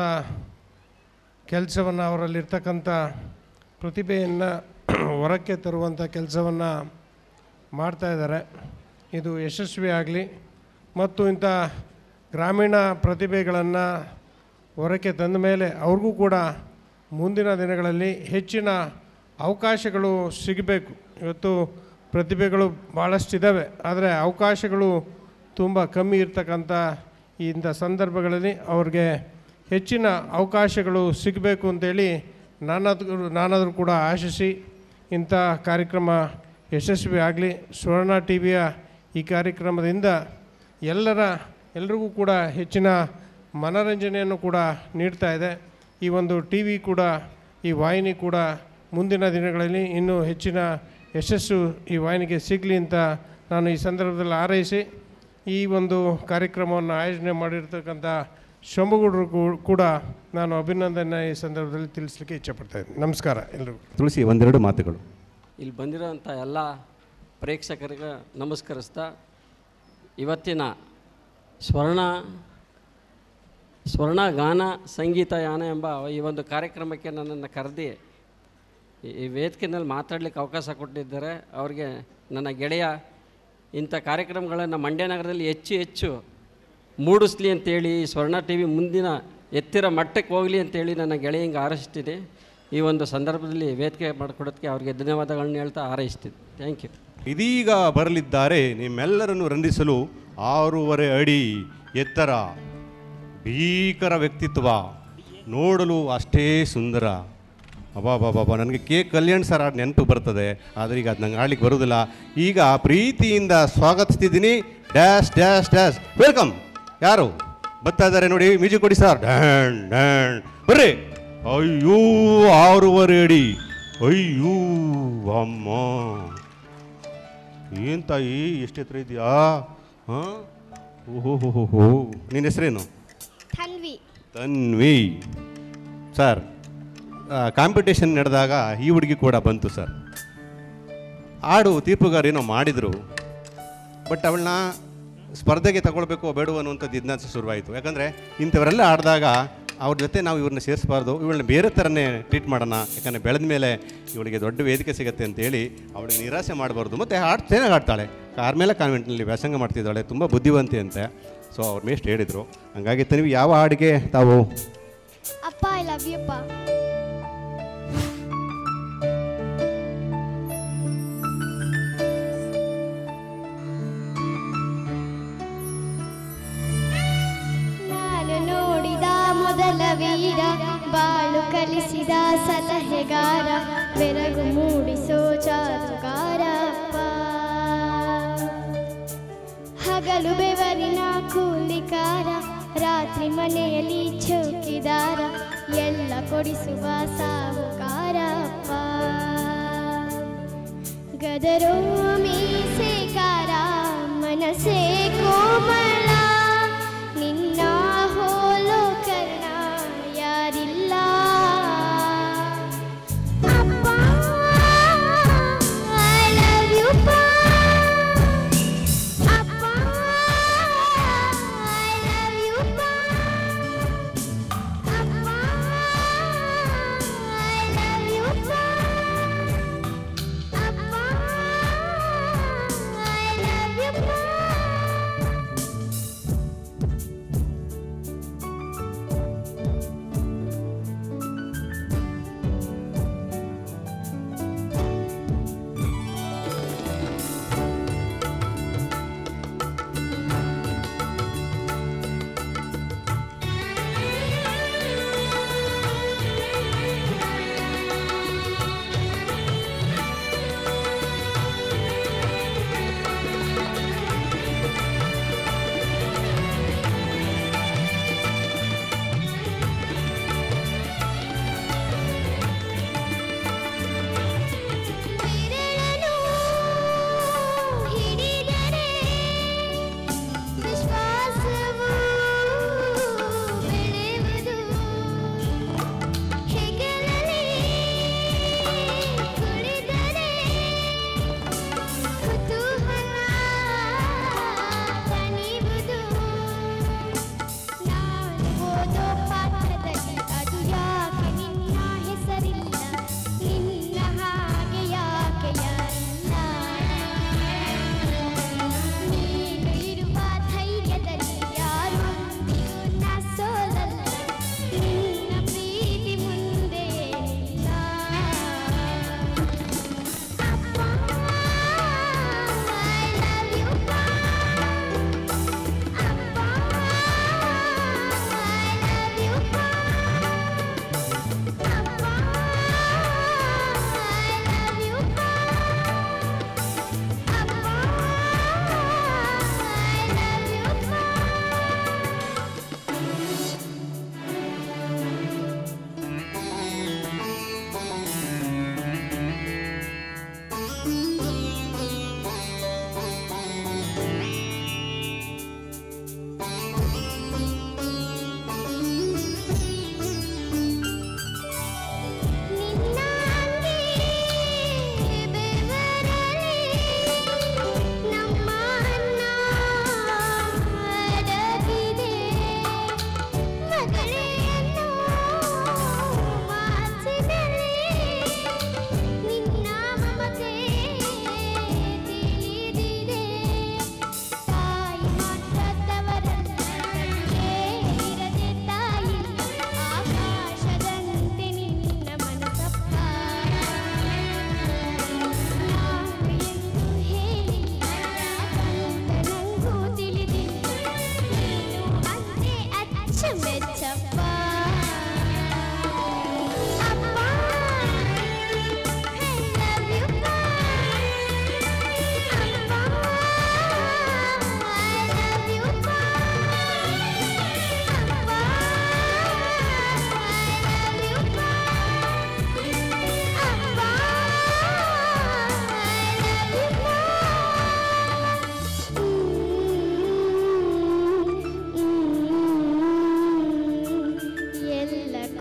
ಕೆಲಸವನ್ನು ಅವರಲ್ಲಿರ್ತಕ್ಕಂಥ ಪ್ರತಿಭೆಯನ್ನು ಹೊರಕ್ಕೆ ತರುವಂಥ ಕೆಲಸವನ್ನು ಮಾಡ್ತಾ ಇದ್ದಾರೆ ಇದು ಯಶಸ್ವಿ ಆಗಲಿ ಮತ್ತು ಇಂಥ ಗ್ರಾಮೀಣ ಪ್ರತಿಭೆಗಳನ್ನು ಹೊರಕ್ಕೆ ತಂದ ಮೇಲೆ ಅವ್ರಿಗೂ ಕೂಡ ಮುಂದಿನ ದಿನಗಳಲ್ಲಿ ಹೆಚ್ಚಿನ ಅವಕಾಶಗಳು ಸಿಗಬೇಕು ಇವತ್ತು ಪ್ರತಿಭೆಗಳು ಭಾಳಷ್ಟಿದ್ದಾವೆ ಆದರೆ ಅವಕಾಶಗಳು ತುಂಬ ಕಮ್ಮಿ ಇರ್ತಕ್ಕಂಥ ಇಂಥ ಸಂದರ್ಭಗಳಲ್ಲಿ ಅವ್ರಿಗೆ ಹೆಚ್ಚಿನ ಅವಕಾಶಗಳು ಸಿಗಬೇಕು ಅಂತೇಳಿ ನಾನಾದರೂ ನಾನಾದರೂ ಕೂಡ ಆಶಿಸಿ ಇಂಥ ಕಾರ್ಯಕ್ರಮ ಯಶಸ್ವಿ ಆಗಲಿ ಸುವರ್ಣ ಟಿ ವಿಯ ಈ ಕಾರ್ಯಕ್ರಮದಿಂದ ಎಲ್ಲರ ಎಲ್ರಿಗೂ ಕೂಡ ಹೆಚ್ಚಿನ ಮನರಂಜನೆಯನ್ನು ಕೂಡ ನೀಡ್ತಾ ಇದೆ ಈ ಒಂದು ಟಿ ವಿ ಕೂಡ ಈ ವಾಹಿನಿ ಕೂಡ ಮುಂದಿನ ದಿನಗಳಲ್ಲಿ ಇನ್ನೂ ಹೆಚ್ಚಿನ ಯಶಸ್ಸು ಈ ವಾಹಿನಿಗೆ ಸಿಗಲಿ ಅಂತ ನಾನು ಈ ಸಂದರ್ಭದಲ್ಲಿ ಹಾರೈಸಿ ಈ ಒಂದು ಕಾರ್ಯಕ್ರಮವನ್ನು ಆಯೋಜನೆ ಮಾಡಿರ್ತಕ್ಕಂಥ ಶಂಭುಗೌಡರು ಕೂಡ ನಾನು ಅಭಿನಂದನೆ ಈ ಸಂದರ್ಭದಲ್ಲಿ ತಿಳಿಸ್ಲಿಕ್ಕೆ ಇಚ್ಛಪಡ್ತಾ ಇದ್ದೀನಿ ನಮಸ್ಕಾರ ಎಲ್ರಿಗೂ ತುಳಸಿ ಒಂದೆರಡು ಮಾತುಗಳು ಇಲ್ಲಿ ಬಂದಿರೋಂಥ ಎಲ್ಲ ಪ್ರೇಕ್ಷಕರಿಗೆ ನಮಸ್ಕರಿಸ್ತಾ ಇವತ್ತಿನ ಸ್ವರ್ಣ ಸ್ವರ್ಣ ಗಾನ ಸಂಗೀತ ಯಾನ ಎಂಬ ಈ ಒಂದು ಕಾರ್ಯಕ್ರಮಕ್ಕೆ ನನ್ನನ್ನು ಕರೆದಿ ಈ- ಈ ವೇದಿಕೆಯಲ್ಲಿ ಮಾತಾಡಲಿಕ್ಕೆ ಅವಕಾಶ ಕೊಟ್ಟಿದ್ದಾರೆ ಅವರಿಗೆ ನನ್ನ ಗೆಳೆಯ ಇಂಥ ಕಾರ್ಯಕ್ರಮಗಳನ್ನು ಮಂಡ್ಯ ನಗರದಲ್ಲಿ ಹೆಚ್ಚು ಹೆಚ್ಚು ಮೂಡಿಸ್ಲಿ ಅಂತೇಳಿ ಈ ಸ್ವರ್ಣ ಟಿ ವಿ ಮುಂದಿನ ಎತ್ತಿರ ಮಟ್ಟಕ್ಕೆ ಹೋಗಲಿ ಅಂತೇಳಿ ನನ್ನ ಗೆಳೆಯಂಗೆ ಹಾರೈಸ್ತೀನಿ ಈ ಒಂದು ಸಂದರ್ಭದಲ್ಲಿ ವೇದಿಕೆ ಮಾಡಿಕೊಡೋದಕ್ಕೆ ಅವರಿಗೆ ಧನ್ಯವಾದಗಳನ್ನ ಹೇಳ್ತಾ ಹಾರೈಸ್ತೀನಿ ಥ್ಯಾಂಕ್ ಯು ಇದೀಗ ಬರಲಿದ್ದಾರೆ ನಿಮ್ಮೆಲ್ಲರನ್ನು ರಂಜಿಸಲು ಆರೂವರೆ ಅಡಿ ಎತ್ತರ ಭೀಕರ ವ್ಯಕ್ತಿತ್ವ ನೋಡಲು ಅಷ್ಟೇ ಸುಂದರ ಅಬಾಬಾಬಾಬಾ ನನಗೆ ಕೆ ಕಲ್ಯಾಣ್ ಸರ್ ಆಡ್ ನೆನಪು ಬರ್ತದೆ ಆದರೆ ಈಗ ಅದು ನಂಗೆ ಆಡ್ಲಿಕ್ಕೆ ಬರೋದಿಲ್ಲ ಈಗ ಪ್ರೀತಿಯಿಂದ ಸ್ವಾಗತಿಸ್ತಿದ್ದೀನಿ ಡ್ಯಾಶ್ ಡ್ಯಾಶ್ ಡ್ಯಾಶ್ ವೆಲ್ಕಮ್ ಯಾರು ಬರ್ತಾ ಇದ್ದಾರೆ ನೋಡಿ ಮ್ಯೂಸಿಕ್ ಕೊಡಿ ಸರ್ ಡ್ಯಾಣ್ ಡ್ಯಾಣ್ ಬರ್ರಿ ಅಯ್ಯೋ ಆರೂವರೆ ಅಡಿ ಅಯ್ಯೋ ಅಮ್ಮ ಏನು ತಾಯಿ ಎಷ್ಟು ಎತ್ತರ ಇದೆಯಾ ಹಾಂ ಓಹೋ ಹೋ ಹೋ ಹೋ ನಿನ್ನ ಹೆಸರೇನು ತನ್ವಿ ತನ್ವಿ ಸರ್ ಕಾಂಪಿಟೇಷನ್ ನಡೆದಾಗ ಈ ಹುಡುಗಿ ಕೂಡ ಬಂತು ಸರ್ ಹಾಡು ತೀರ್ಪುಗಾರ ಏನೋ ಮಾಡಿದರು ಬಟ್ ಅವಳನ್ನ ಸ್ಪರ್ಧೆಗೆ ತಗೊಳ್ಬೇಕು ಬೇಡವೋ ಅನ್ನುವಂಥದ್ದು ಜಿಜ್ಞಾಸೆ ಶುರುವಾಯಿತು ಯಾಕಂದರೆ ಇಂಥವರೆಲ್ಲ ಆಡಿದಾಗ ಅವ್ರ ಜೊತೆ ನಾವು ಇವ್ರನ್ನ ಸೇರಿಸಬಾರ್ದು ಇವಳನ್ನ ಬೇರೆ ಥರನೇ ಟ್ರೀಟ್ ಮಾಡೋಣ ಯಾಕಂದರೆ ಬೆಳೆದ ಮೇಲೆ ಇವಳಿಗೆ ದೊಡ್ಡ ವೇದಿಕೆ ಸಿಗುತ್ತೆ ಅಂತೇಳಿ ಅವಳಿಗೆ ನಿರಾಸೆ ಮಾಡಬಾರ್ದು ಮತ್ತು ಹಾಡು ಚೆನ್ನಾಗಿ ಆಡ್ತಾಳೆ ಕಾರ್ಮೇಲೆ ಕಾನ್ವೆಂಟ್ನಲ್ಲಿ ವ್ಯಾಸಂಗ ಮಾಡ್ತಿದ್ದಾಳೆ ತುಂಬ ಬುದ್ಧಿವಂತಿ ಅಂತೆ ಸೊ ಅವ್ರ ಮೇಸ್ಟ್ ಹೇಳಿದರು ಹಂಗಾಗಿ ನೀವು ಯಾವ ಹಾಡಿಗೆ ತಾವು ಅಪ್ಪ ಐ ಲವ್ ಯು ಅಪ್ಪ ನಾನು ನೋಡಿದ ಮೊದಲ ವೀರ ಬಾಳು ಕಲಿಸಿದ ಸಲಹೆಗಾರ ಬೆರಗು ಮೂಡಿಸೋ ಜಾದುಗಾರ ಅಪ್ಪ. ಹಗಲು ಬೆವರಿನ ಕೂಲಿಕಾರ ರಾತ್ರಿ ಮನೆಯಲ್ಲಿ ಚೌಕಿದಾರ ಎಲ್ಲ ಕೊಡಿಸುವ ಸಾಹುಕಾರ ಅಪ್ಪ. ಗದರೋ ಮೀಸೆಕಾರ ಮನಸ್ಸೇ ಕೋಮಳ ನಿನ್ನ ಹೋಲೋ ಕರ್ಣ ಯಾರಿಲ್ಲ ಅಪ್ಪ ಐ ಲವ್ ಯು ಅಪ್ಪ ಐ ಲವ್ ಯು ಅಪ್ಪ ಐ ಲವ್ ಯು ಅಪ್ಪ ಐ ಲವ್ ಯು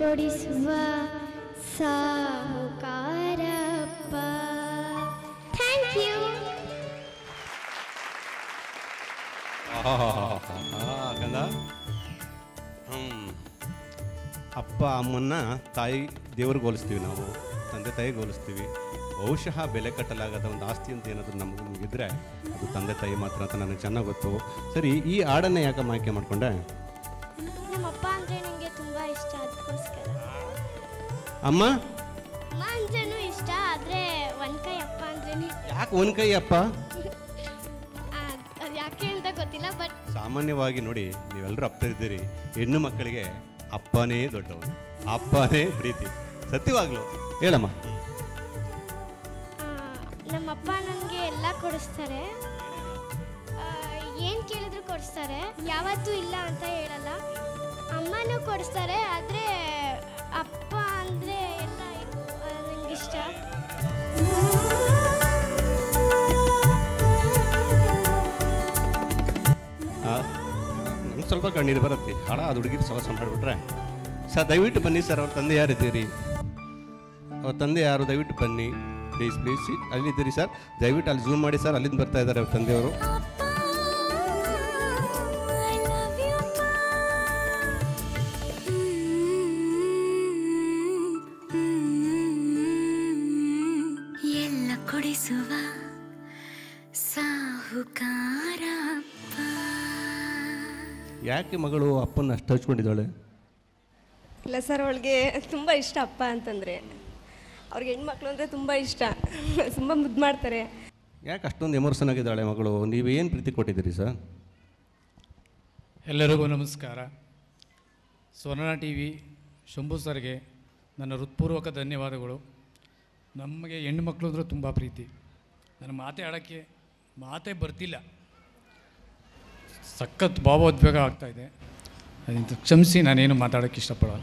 ಕೊಡಿಸುವ ಸಾಹುಕಾರಪ್ಪ ಥ್ಯಾಂಕ್ ಯು ಗಂಧ ಹ್ಞೂ ಅಪ್ಪ ಅಮ್ಮನ್ನ ತಾಯಿ ದೇವ್ರಿಗೆ ಹೋಲಿಸ್ತೀವಿ ನಾವು ತಂದೆ ತಾಯಿಗೆ ಹೋಲಿಸ್ತೀವಿ ಬಹುಶಃ ಬೆಲೆ ಕಟ್ಟಲಾಗದ ಒಂದು ಆಸ್ತಿ ಅಂತ ಏನಾದರೂ ನಮ್ಗೆ ನಮಗಿದ್ರೆ ಅದು ತಂದೆ ತಾಯಿ ಮಾತ್ರ ಅಂತ ನನಗೆ ಚೆನ್ನಾಗಿ ಗೊತ್ತು ಸರಿ ಈ ಹಾಡನ್ನೇ ಯಾಕಮ್ಮ ಆಯ್ಕೆ ಮಾಡಿಕೊಂಡೆ ನಮ್ಮಪ್ಪ ಅಂದರೆ ನನಗೆ ತುಂಬ ಇಷ್ಟ ಅದಕ್ಕೋಸ್ಕರ ಅಮ್ಮ ಅಮ್ಮ ಅಂದ್ರೂ ಇಷ್ಟ ಆದರೆ ಒಂದು ಕೈ ಅಪ್ಪ ಅಂದ್ರೇ ಯಾಕೆ ಒಂದು ಕೈ ಅಪ್ಪ ಅದು ಯಾಕೆ ಅಂತ ಗೊತ್ತಿಲ್ಲ ಬಟ್ ಸಾಮಾನ್ಯವಾಗಿ ನೋಡಿ ನೀವೆಲ್ಲರೂ ಅಪ್ತರಿದ್ದೀರಿ ಹೆಣ್ಣು ಮಕ್ಕಳಿಗೆ ಅಪ್ಪನೇ ದೊಡ್ಡವನು ಅಪ್ಪನೇ ಪ್ರೀತಿ ಸತ್ಯವಾಗ್ಲು ಹೇಳಮ್ಮ ನಮ್ಮಪ್ಪ ನನಗೆ ಎಲ್ಲ ಕೊಡಿಸ್ತಾರೆ ಏನು ಕೇಳಿದ್ರು ಕೊಡಿಸ್ತಾರೆ ಯಾವತ್ತೂ ಇಲ್ಲ ಅಂತ ಹೇಳಲ್ಲ ಅಮ್ಮನೂ ಕೊಡಿಸ್ತಾರೆ ಆದರೆ ಅಪ್ಪ ಅಂದರೆ ಎಲ್ಲ ನನಗೆ ಇಷ್ಟ ನಂಗೆ ಸ್ವಲ್ಪ ಕಣ್ಣೀರು ಬರುತ್ತೆ ಹಾಡ ಅದು ಹುಡುಗಿರು ಸವಾಸ ಮಾಡಿಬಿಟ್ರೆ ಸರ್ ದಯವಿಟ್ಟು ಬನ್ನಿ ಸರ್ ಅವ್ರ ತಂದೆ ಯಾರಿದ್ದೀರಿ ಅವ್ರ ತಂದೆ ಯಾರು ದಯವಿಟ್ಟು ಬನ್ನಿ ಪ್ಲೀಸ್ ಪ್ಲೀಸ್ ಅಲ್ಲಿದ್ದೀರಿ ಸರ್ ದಯವಿಟ್ಟು ಅಲ್ಲಿ ಝೂಮ್ ಮಾಡಿ ಸರ್ ಅಲ್ಲಿಂದ ಬರ್ತಾ ಇದ್ದಾರೆ ಅವ್ರ ತಂದೆಯವರು ಎಲ್ಲ ಕೊಡಿಸುವ ಸಾಹುಕಾರಪ್ಪ ಯಾಕೆ ಮಗಳು ಅಪ್ಪನ ಅಷ್ಟು ಹಚ್ಕೊಂಡಿದ್ದಾಳೆ ಇಲ್ಲ ಸರ್ ಅವಳಿಗೆ ತುಂಬ ಇಷ್ಟ ಅಪ್ಪ ಅಂತಂದರೆ ಅವ್ರಿಗೆ ಹೆಣ್ಮಕ್ಳು ಅಂದರೆ ತುಂಬ ಇಷ್ಟ ತುಂಬ ಮುದ್ದು ಮಾಡ್ತಾರೆ ಯಾಕೆ ಅಷ್ಟೊಂದು ಎಮೋಷನ್ ಆಗಿದ್ದಾಳೆ ಮಗಳು ನೀವೇನು ಪ್ರೀತಿ ಕೊಟ್ಟಿದ್ದೀರಿ ಸರ್ ಎಲ್ಲರಿಗೂ ನಮಸ್ಕಾರ ಸ್ವರ್ಣ ಟಿ ವಿ ಶಂಭು ಸರ್ಗೆ ನನ್ನ ಹೃತ್ಪೂರ್ವಕ ಧನ್ಯವಾದಗಳು ನಮಗೆ ಹೆಣ್ಣು ಮಕ್ಕಳು ಅಂದರೆ ತುಂಬ ಪ್ರೀತಿ ನನ್ನ ಮಾತೇ ಆಡೋಕ್ಕೆ ಮಾತೇ ಬರ್ತಿಲ್ಲ ಸಖತ್ ಭಾವೋದ್ವೇಗ ಆಗ್ತಾಯಿದೆ ಅದಂತ ಕ್ಷಮಿಸಿ ನಾನೇನು ಮಾತಾಡೋಕ್ಕೆ ಇಷ್ಟಪಡಲ್ಲ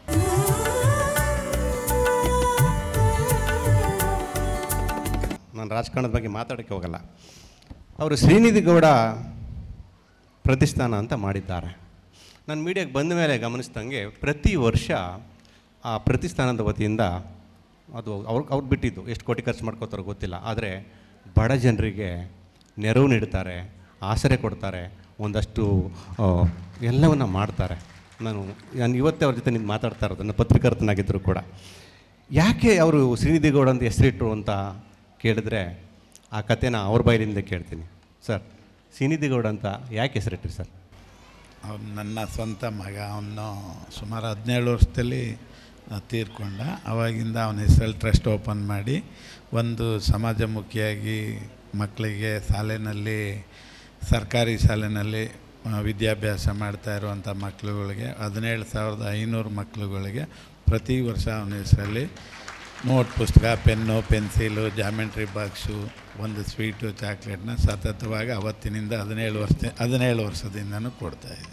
ನಾನು ರಾಜಕಾರಣದ ಬಗ್ಗೆ ಮಾತಾಡೋಕ್ಕೆ ಹೋಗಲ್ಲ ಅವರು ಶ್ರೀನಿಧಿ ಗೌಡ ಪ್ರತಿಷ್ಠಾನ ಅಂತ ಮಾಡಿದ್ದಾರೆ ನಾನು ಮೀಡಿಯಾಗೆ ಬಂದ ಮೇಲೆ ಗಮನಿಸಿದಂಗೆ ಪ್ರತಿ ವರ್ಷ ಆ ಪ್ರತಿಷ್ಠಾನದ ವತಿಯಿಂದ ಅದು ಅವ್ರು ಅವ್ರು ಬಿಟ್ಟಿದ್ದು ಎಷ್ಟು ಕೋಟಿ ಖರ್ಚು ಮಾಡ್ಕೋತಾರೋ ಗೊತ್ತಿಲ್ಲ ಆದರೆ ಬಡ ಜನರಿಗೆ ನೆರವು ನೀಡ್ತಾರೆ ಆಸರೆ ಕೊಡ್ತಾರೆ ಒಂದಷ್ಟು ಆ, ಎಲ್ಲವನ್ನ ಮಾಡ್ತಾರೆ ನಾನು ನಾನು ಇವತ್ತೇ ಅವ್ರ ಜೊತೆ ನಿಂತು ಮಾತಾಡ್ತಾ ಇರೋದು ನನ್ನ ಪತ್ರಕರ್ತನಾಗಿದ್ದರು ಕೂಡ ಯಾಕೆ ಅವರು ಶ್ರೀನಿಧಿ ಗೌಡ ಅಂತ ಹೆಸರಿಟ್ರು ಅಂತ ಕೇಳಿದ್ರೆ ಆ ಕಥೆನ ಅವ್ರ ಬಾಯಿಲಿಂದ ಕೇಳ್ತೀನಿ ಸರ್ ಶ್ರೀನಿಧಿ ಗೌಡ ಅಂತ ಯಾಕೆ ಹೆಸರಿಟ್ರಿ ಸರ್ ಅವ್ನು ನನ್ನ ಸ್ವಂತ ಮಗ ಅವನು ಸುಮಾರು ಹದಿನೇಳು ವರ್ಷದಲ್ಲಿ ಆ, ತೀರ್ಕೊಂಡ ಅವಾಗಿಂದ ಅವನ ಹೆಸರಲ್ಲಿ ಟ್ರಸ್ಟ್ ಓಪನ್ ಮಾಡಿ ಒಂದು ಸಮಾಜಮುಖಿಯಾಗಿ ಮಕ್ಕಳಿಗೆ ಶಾಲೆಯಲ್ಲಿ ಸರ್ಕಾರಿ ಶಾಲೆಯಲ್ಲಿ ಆ, ವಿದ್ಯಾಭ್ಯಾಸ ಮಾಡ್ತಾ ಇರುವಂಥ ಮಕ್ಕಳುಗಳಿಗೆ ಹದಿನೇಳು ಸಾವಿರದ ಐನೂರು ಮಕ್ಕಳುಗಳಿಗೆ ಪ್ರತಿ ವರ್ಷ ಅವನ ಹೆಸರಲ್ಲಿ ನೋಟ್ ಪುಸ್ತಕ ಪೆನ್ನು ಪೆನ್ಸಿಲು ಜಾಮೆಂಟ್ರಿ ಬಾಕ್ಸು ಒಂದು ಸ್ವೀಟು ಚಾಕ್ಲೇಟ್ನ ಸತತವಾಗಿ ಅವತ್ತಿನಿಂದ ಹದಿನೇಳು ವರ್ಷ ಹದಿನೇಳು ವರ್ಷದಿಂದನೂ ಕೊಡ್ತಾ ಇದೆ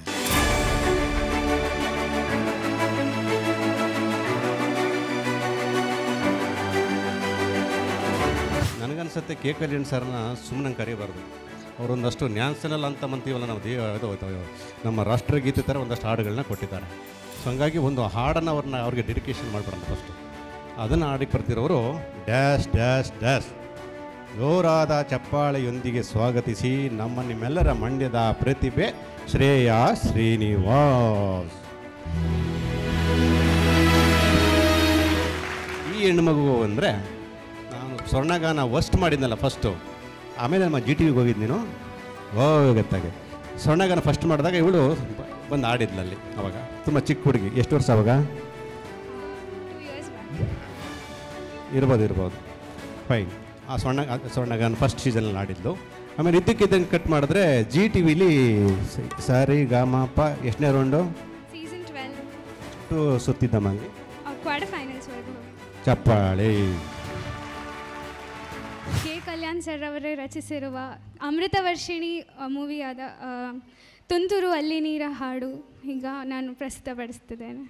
ನನಗನ್ಸುತ್ತೆ ಕೆ ಕಲ್ಯಾಣ್ ಸರ್ನ ಸುಮ್ಮನೆ ಕರಿಬಾರ್ದು ಅವರೊಂದಷ್ಟು ನ್ಯಾನ್ಸನಲ್ ಅಂತ ಅಂತೀವಲ್ಲ ನಾವು ದೇವ ಅದು ಅದು ನಮ್ಮ ರಾಷ್ಟ್ರಗೀತೆ ಥರ ಒಂದಷ್ಟು ಹಾಡುಗಳನ್ನ ಕೊಟ್ಟಿದ್ದಾರೆ ಸೊ ಹಂಗಾಗಿ ಒಂದು ಹಾಡನ್ನು ಅವ್ರನ್ನ ಅವ್ರಿಗೆ ಡೆಡಿಕೇಶನ್ ಮಾಡಿಬಿಡೋಣ ಫಸ್ಟು ಅದನ್ನು ಹಾಡಿ ಬರ್ತಿರೋರು ಡ್ಯಾಶ್ ಡ್ಯಾಶ್ ಡ್ಯಾಶ್ ಜೋರಾದ ಚಪ್ಪಾಳೆಯೊಂದಿಗೆ ಸ್ವಾಗತಿಸಿ ನಮ್ಮ ನಿಮ್ಮೆಲ್ಲರ ಮಂಡ್ಯದ ಪ್ರತಿಭೆ ಶ್ರೇಯಾ ಶ್ರೀನಿವಾಸ್ ಈ ಹೆಣ್ಮಗು ಅಂದರೆ ನಾನು ಸ್ವರ್ಣಗಾನ ವಸ್ಟ್ ಮಾಡಿದ್ನಲ್ಲ ಫಸ್ಟು ಆಮೇಲೆ ನಮ್ಮ ಜಿ ಟಿ ವಿಗೆ ಹೋಗಿದ್ದು ನೀನು ಹೋಗತ್ತಾಗೆ ಸ್ವರ್ಣಗಾನ ಫಸ್ಟ್ ಮಾಡಿದಾಗ ಇವಳು ಬಂದು ಆಡಿದ್ಲಲ್ಲಿ ಅವಾಗ ತುಂಬ ಚಿಕ್ಕ ಹುಡುಗಿ ಎಷ್ಟು ವರ್ಷ ಅವಾಗ ಇರ್ಬೋದು ಇರ್ಬೋದು ಫೈನ್ ಆ ಸ್ವರ್ಣ ಆ ಸ್ವರ್ಣಗಾನ ಫಸ್ಟ್ ಸೀಸನಲ್ಲಿ ಆಡಿದ್ಲು ಆಮೇಲೆ ಇದ್ದಕ್ಕಿದ್ದಂಗೆ ಕಟ್ ಮಾಡಿದ್ರೆ ಜಿ ಟಿ ವಿಲಿ ಸಾರಿ ಗಾಮಪ್ಪ ಎಷ್ಟನೇ ರೌಂಡು ಸೀಸನ್ ಟ್ವೆಲ್ ಟು ಸುತ್ತಿದ್ದ ಮಂಗೆ ಕ್ವಾರ್ಟರ್ ಫೈನಲ್ಸ್ವರೆಗೂ ಚಪ್ಪಾಳೆ ಕೆ ಕಲ್ಯಾಣ್ ಸರ್ ಅವರೇ ರಚಿಸಿರುವ ಅಮೃತವರ್ಷಿಣಿ ಮೂವಿಯಾದ ತುಂತುರು ಅಲ್ಲಿ ನೀರ ಹಾಡು ಈಗ ನಾನು ಪ್ರಸ್ತುತಪಡಿಸ್ತಿದ್ದೇನೆ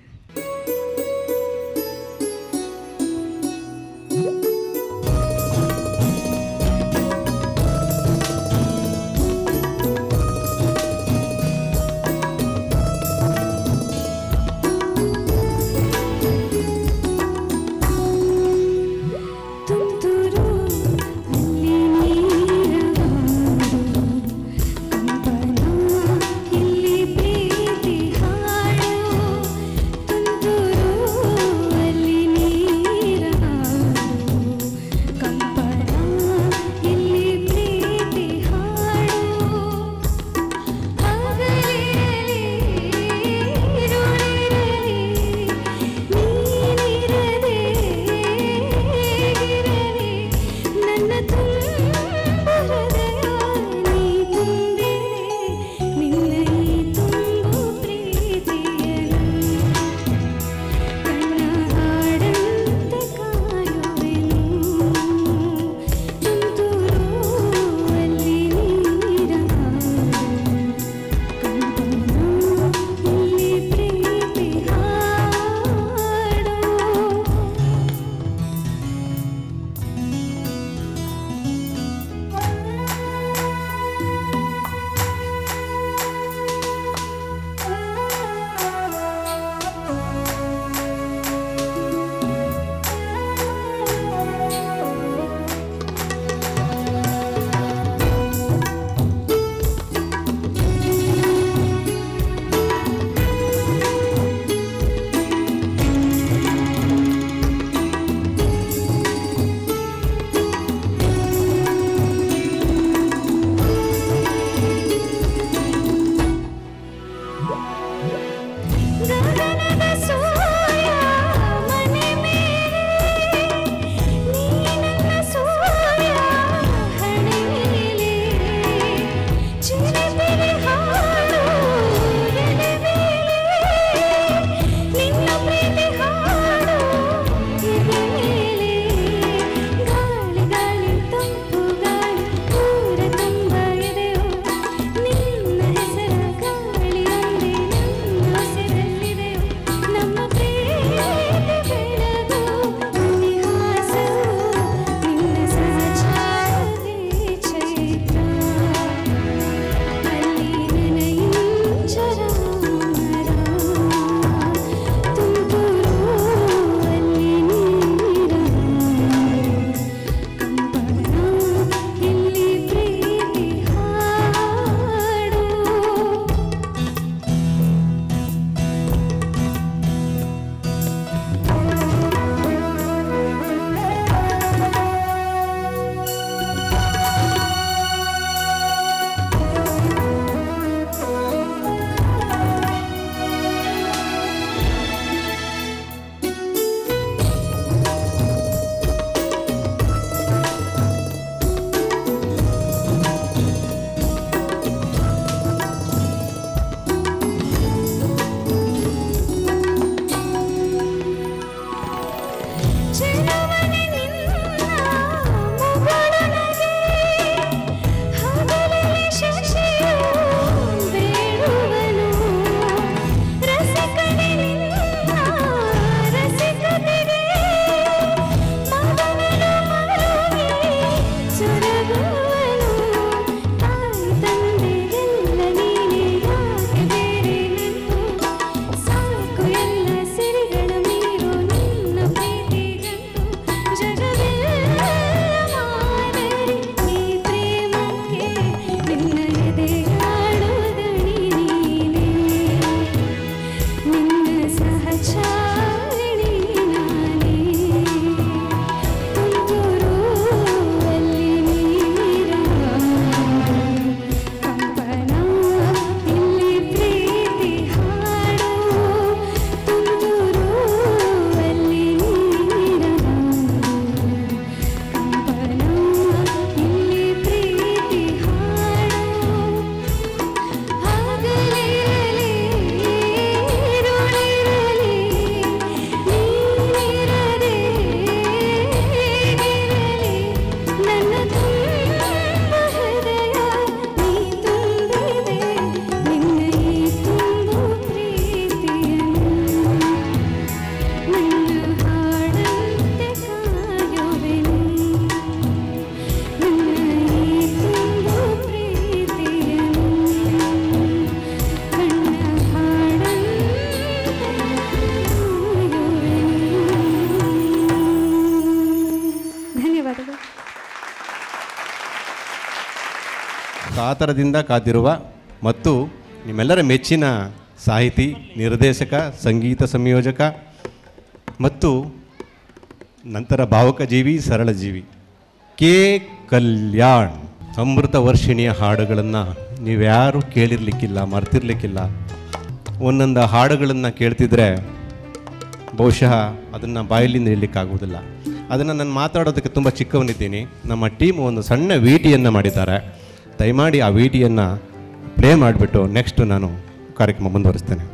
ಕಾತರದಿಂದ ಕಾದಿರುವ ಮತ್ತು ನಿಮ್ಮೆಲ್ಲರ ಮೆಚ್ಚಿನ ಸಾಹಿತಿ ನಿರ್ದೇಶಕ ಸಂಗೀತ ಸಂಯೋಜಕ ಮತ್ತು ನಂತರ ಭಾವುಕ ಜೀವಿ ಸರಳ ಜೀವಿ ಕೆ ಕಲ್ಯಾಣ್ ಅಮೃತ ವರ್ಷಿಣಿಯ ಹಾಡುಗಳನ್ನು ನೀವ್ಯಾರೂ ಕೇಳಿರ್ಲಿಕ್ಕಿಲ್ಲ ಮರ್ತಿರ್ಲಿಕ್ಕಿಲ್ಲ ಒಂದೊಂದು ಹಾಡುಗಳನ್ನು ಕೇಳ್ತಿದ್ರೆ ಬಹುಶಃ ಅದನ್ನು ಬಾಯಲ್ಲಿಂದ ಹೇಳಲಿಕ್ಕಾಗುವುದಿಲ್ಲ ಅದನ್ನು ನಾನು ಮಾತಾಡೋದಕ್ಕೆ ತುಂಬ ಚಿಕ್ಕವನಿದ್ದೀನಿ ನಮ್ಮ ಟೀಮ್ ಒಂದು ಸಣ್ಣ ವಿಟಿಯನ್ನು ಮಾಡಿದ್ದಾರೆ ದಯಮಾಡಿ ಆ ವಿಟಿಯನ್ನು ಪ್ಲೇ ಮಾಡಿಬಿಟ್ಟು ನೆಕ್ಸ್ಟ್ ನಾನು ಕಾರ್ಯಕ್ರಮ ಮುಂದುವರಿಸ್ತೇನೆ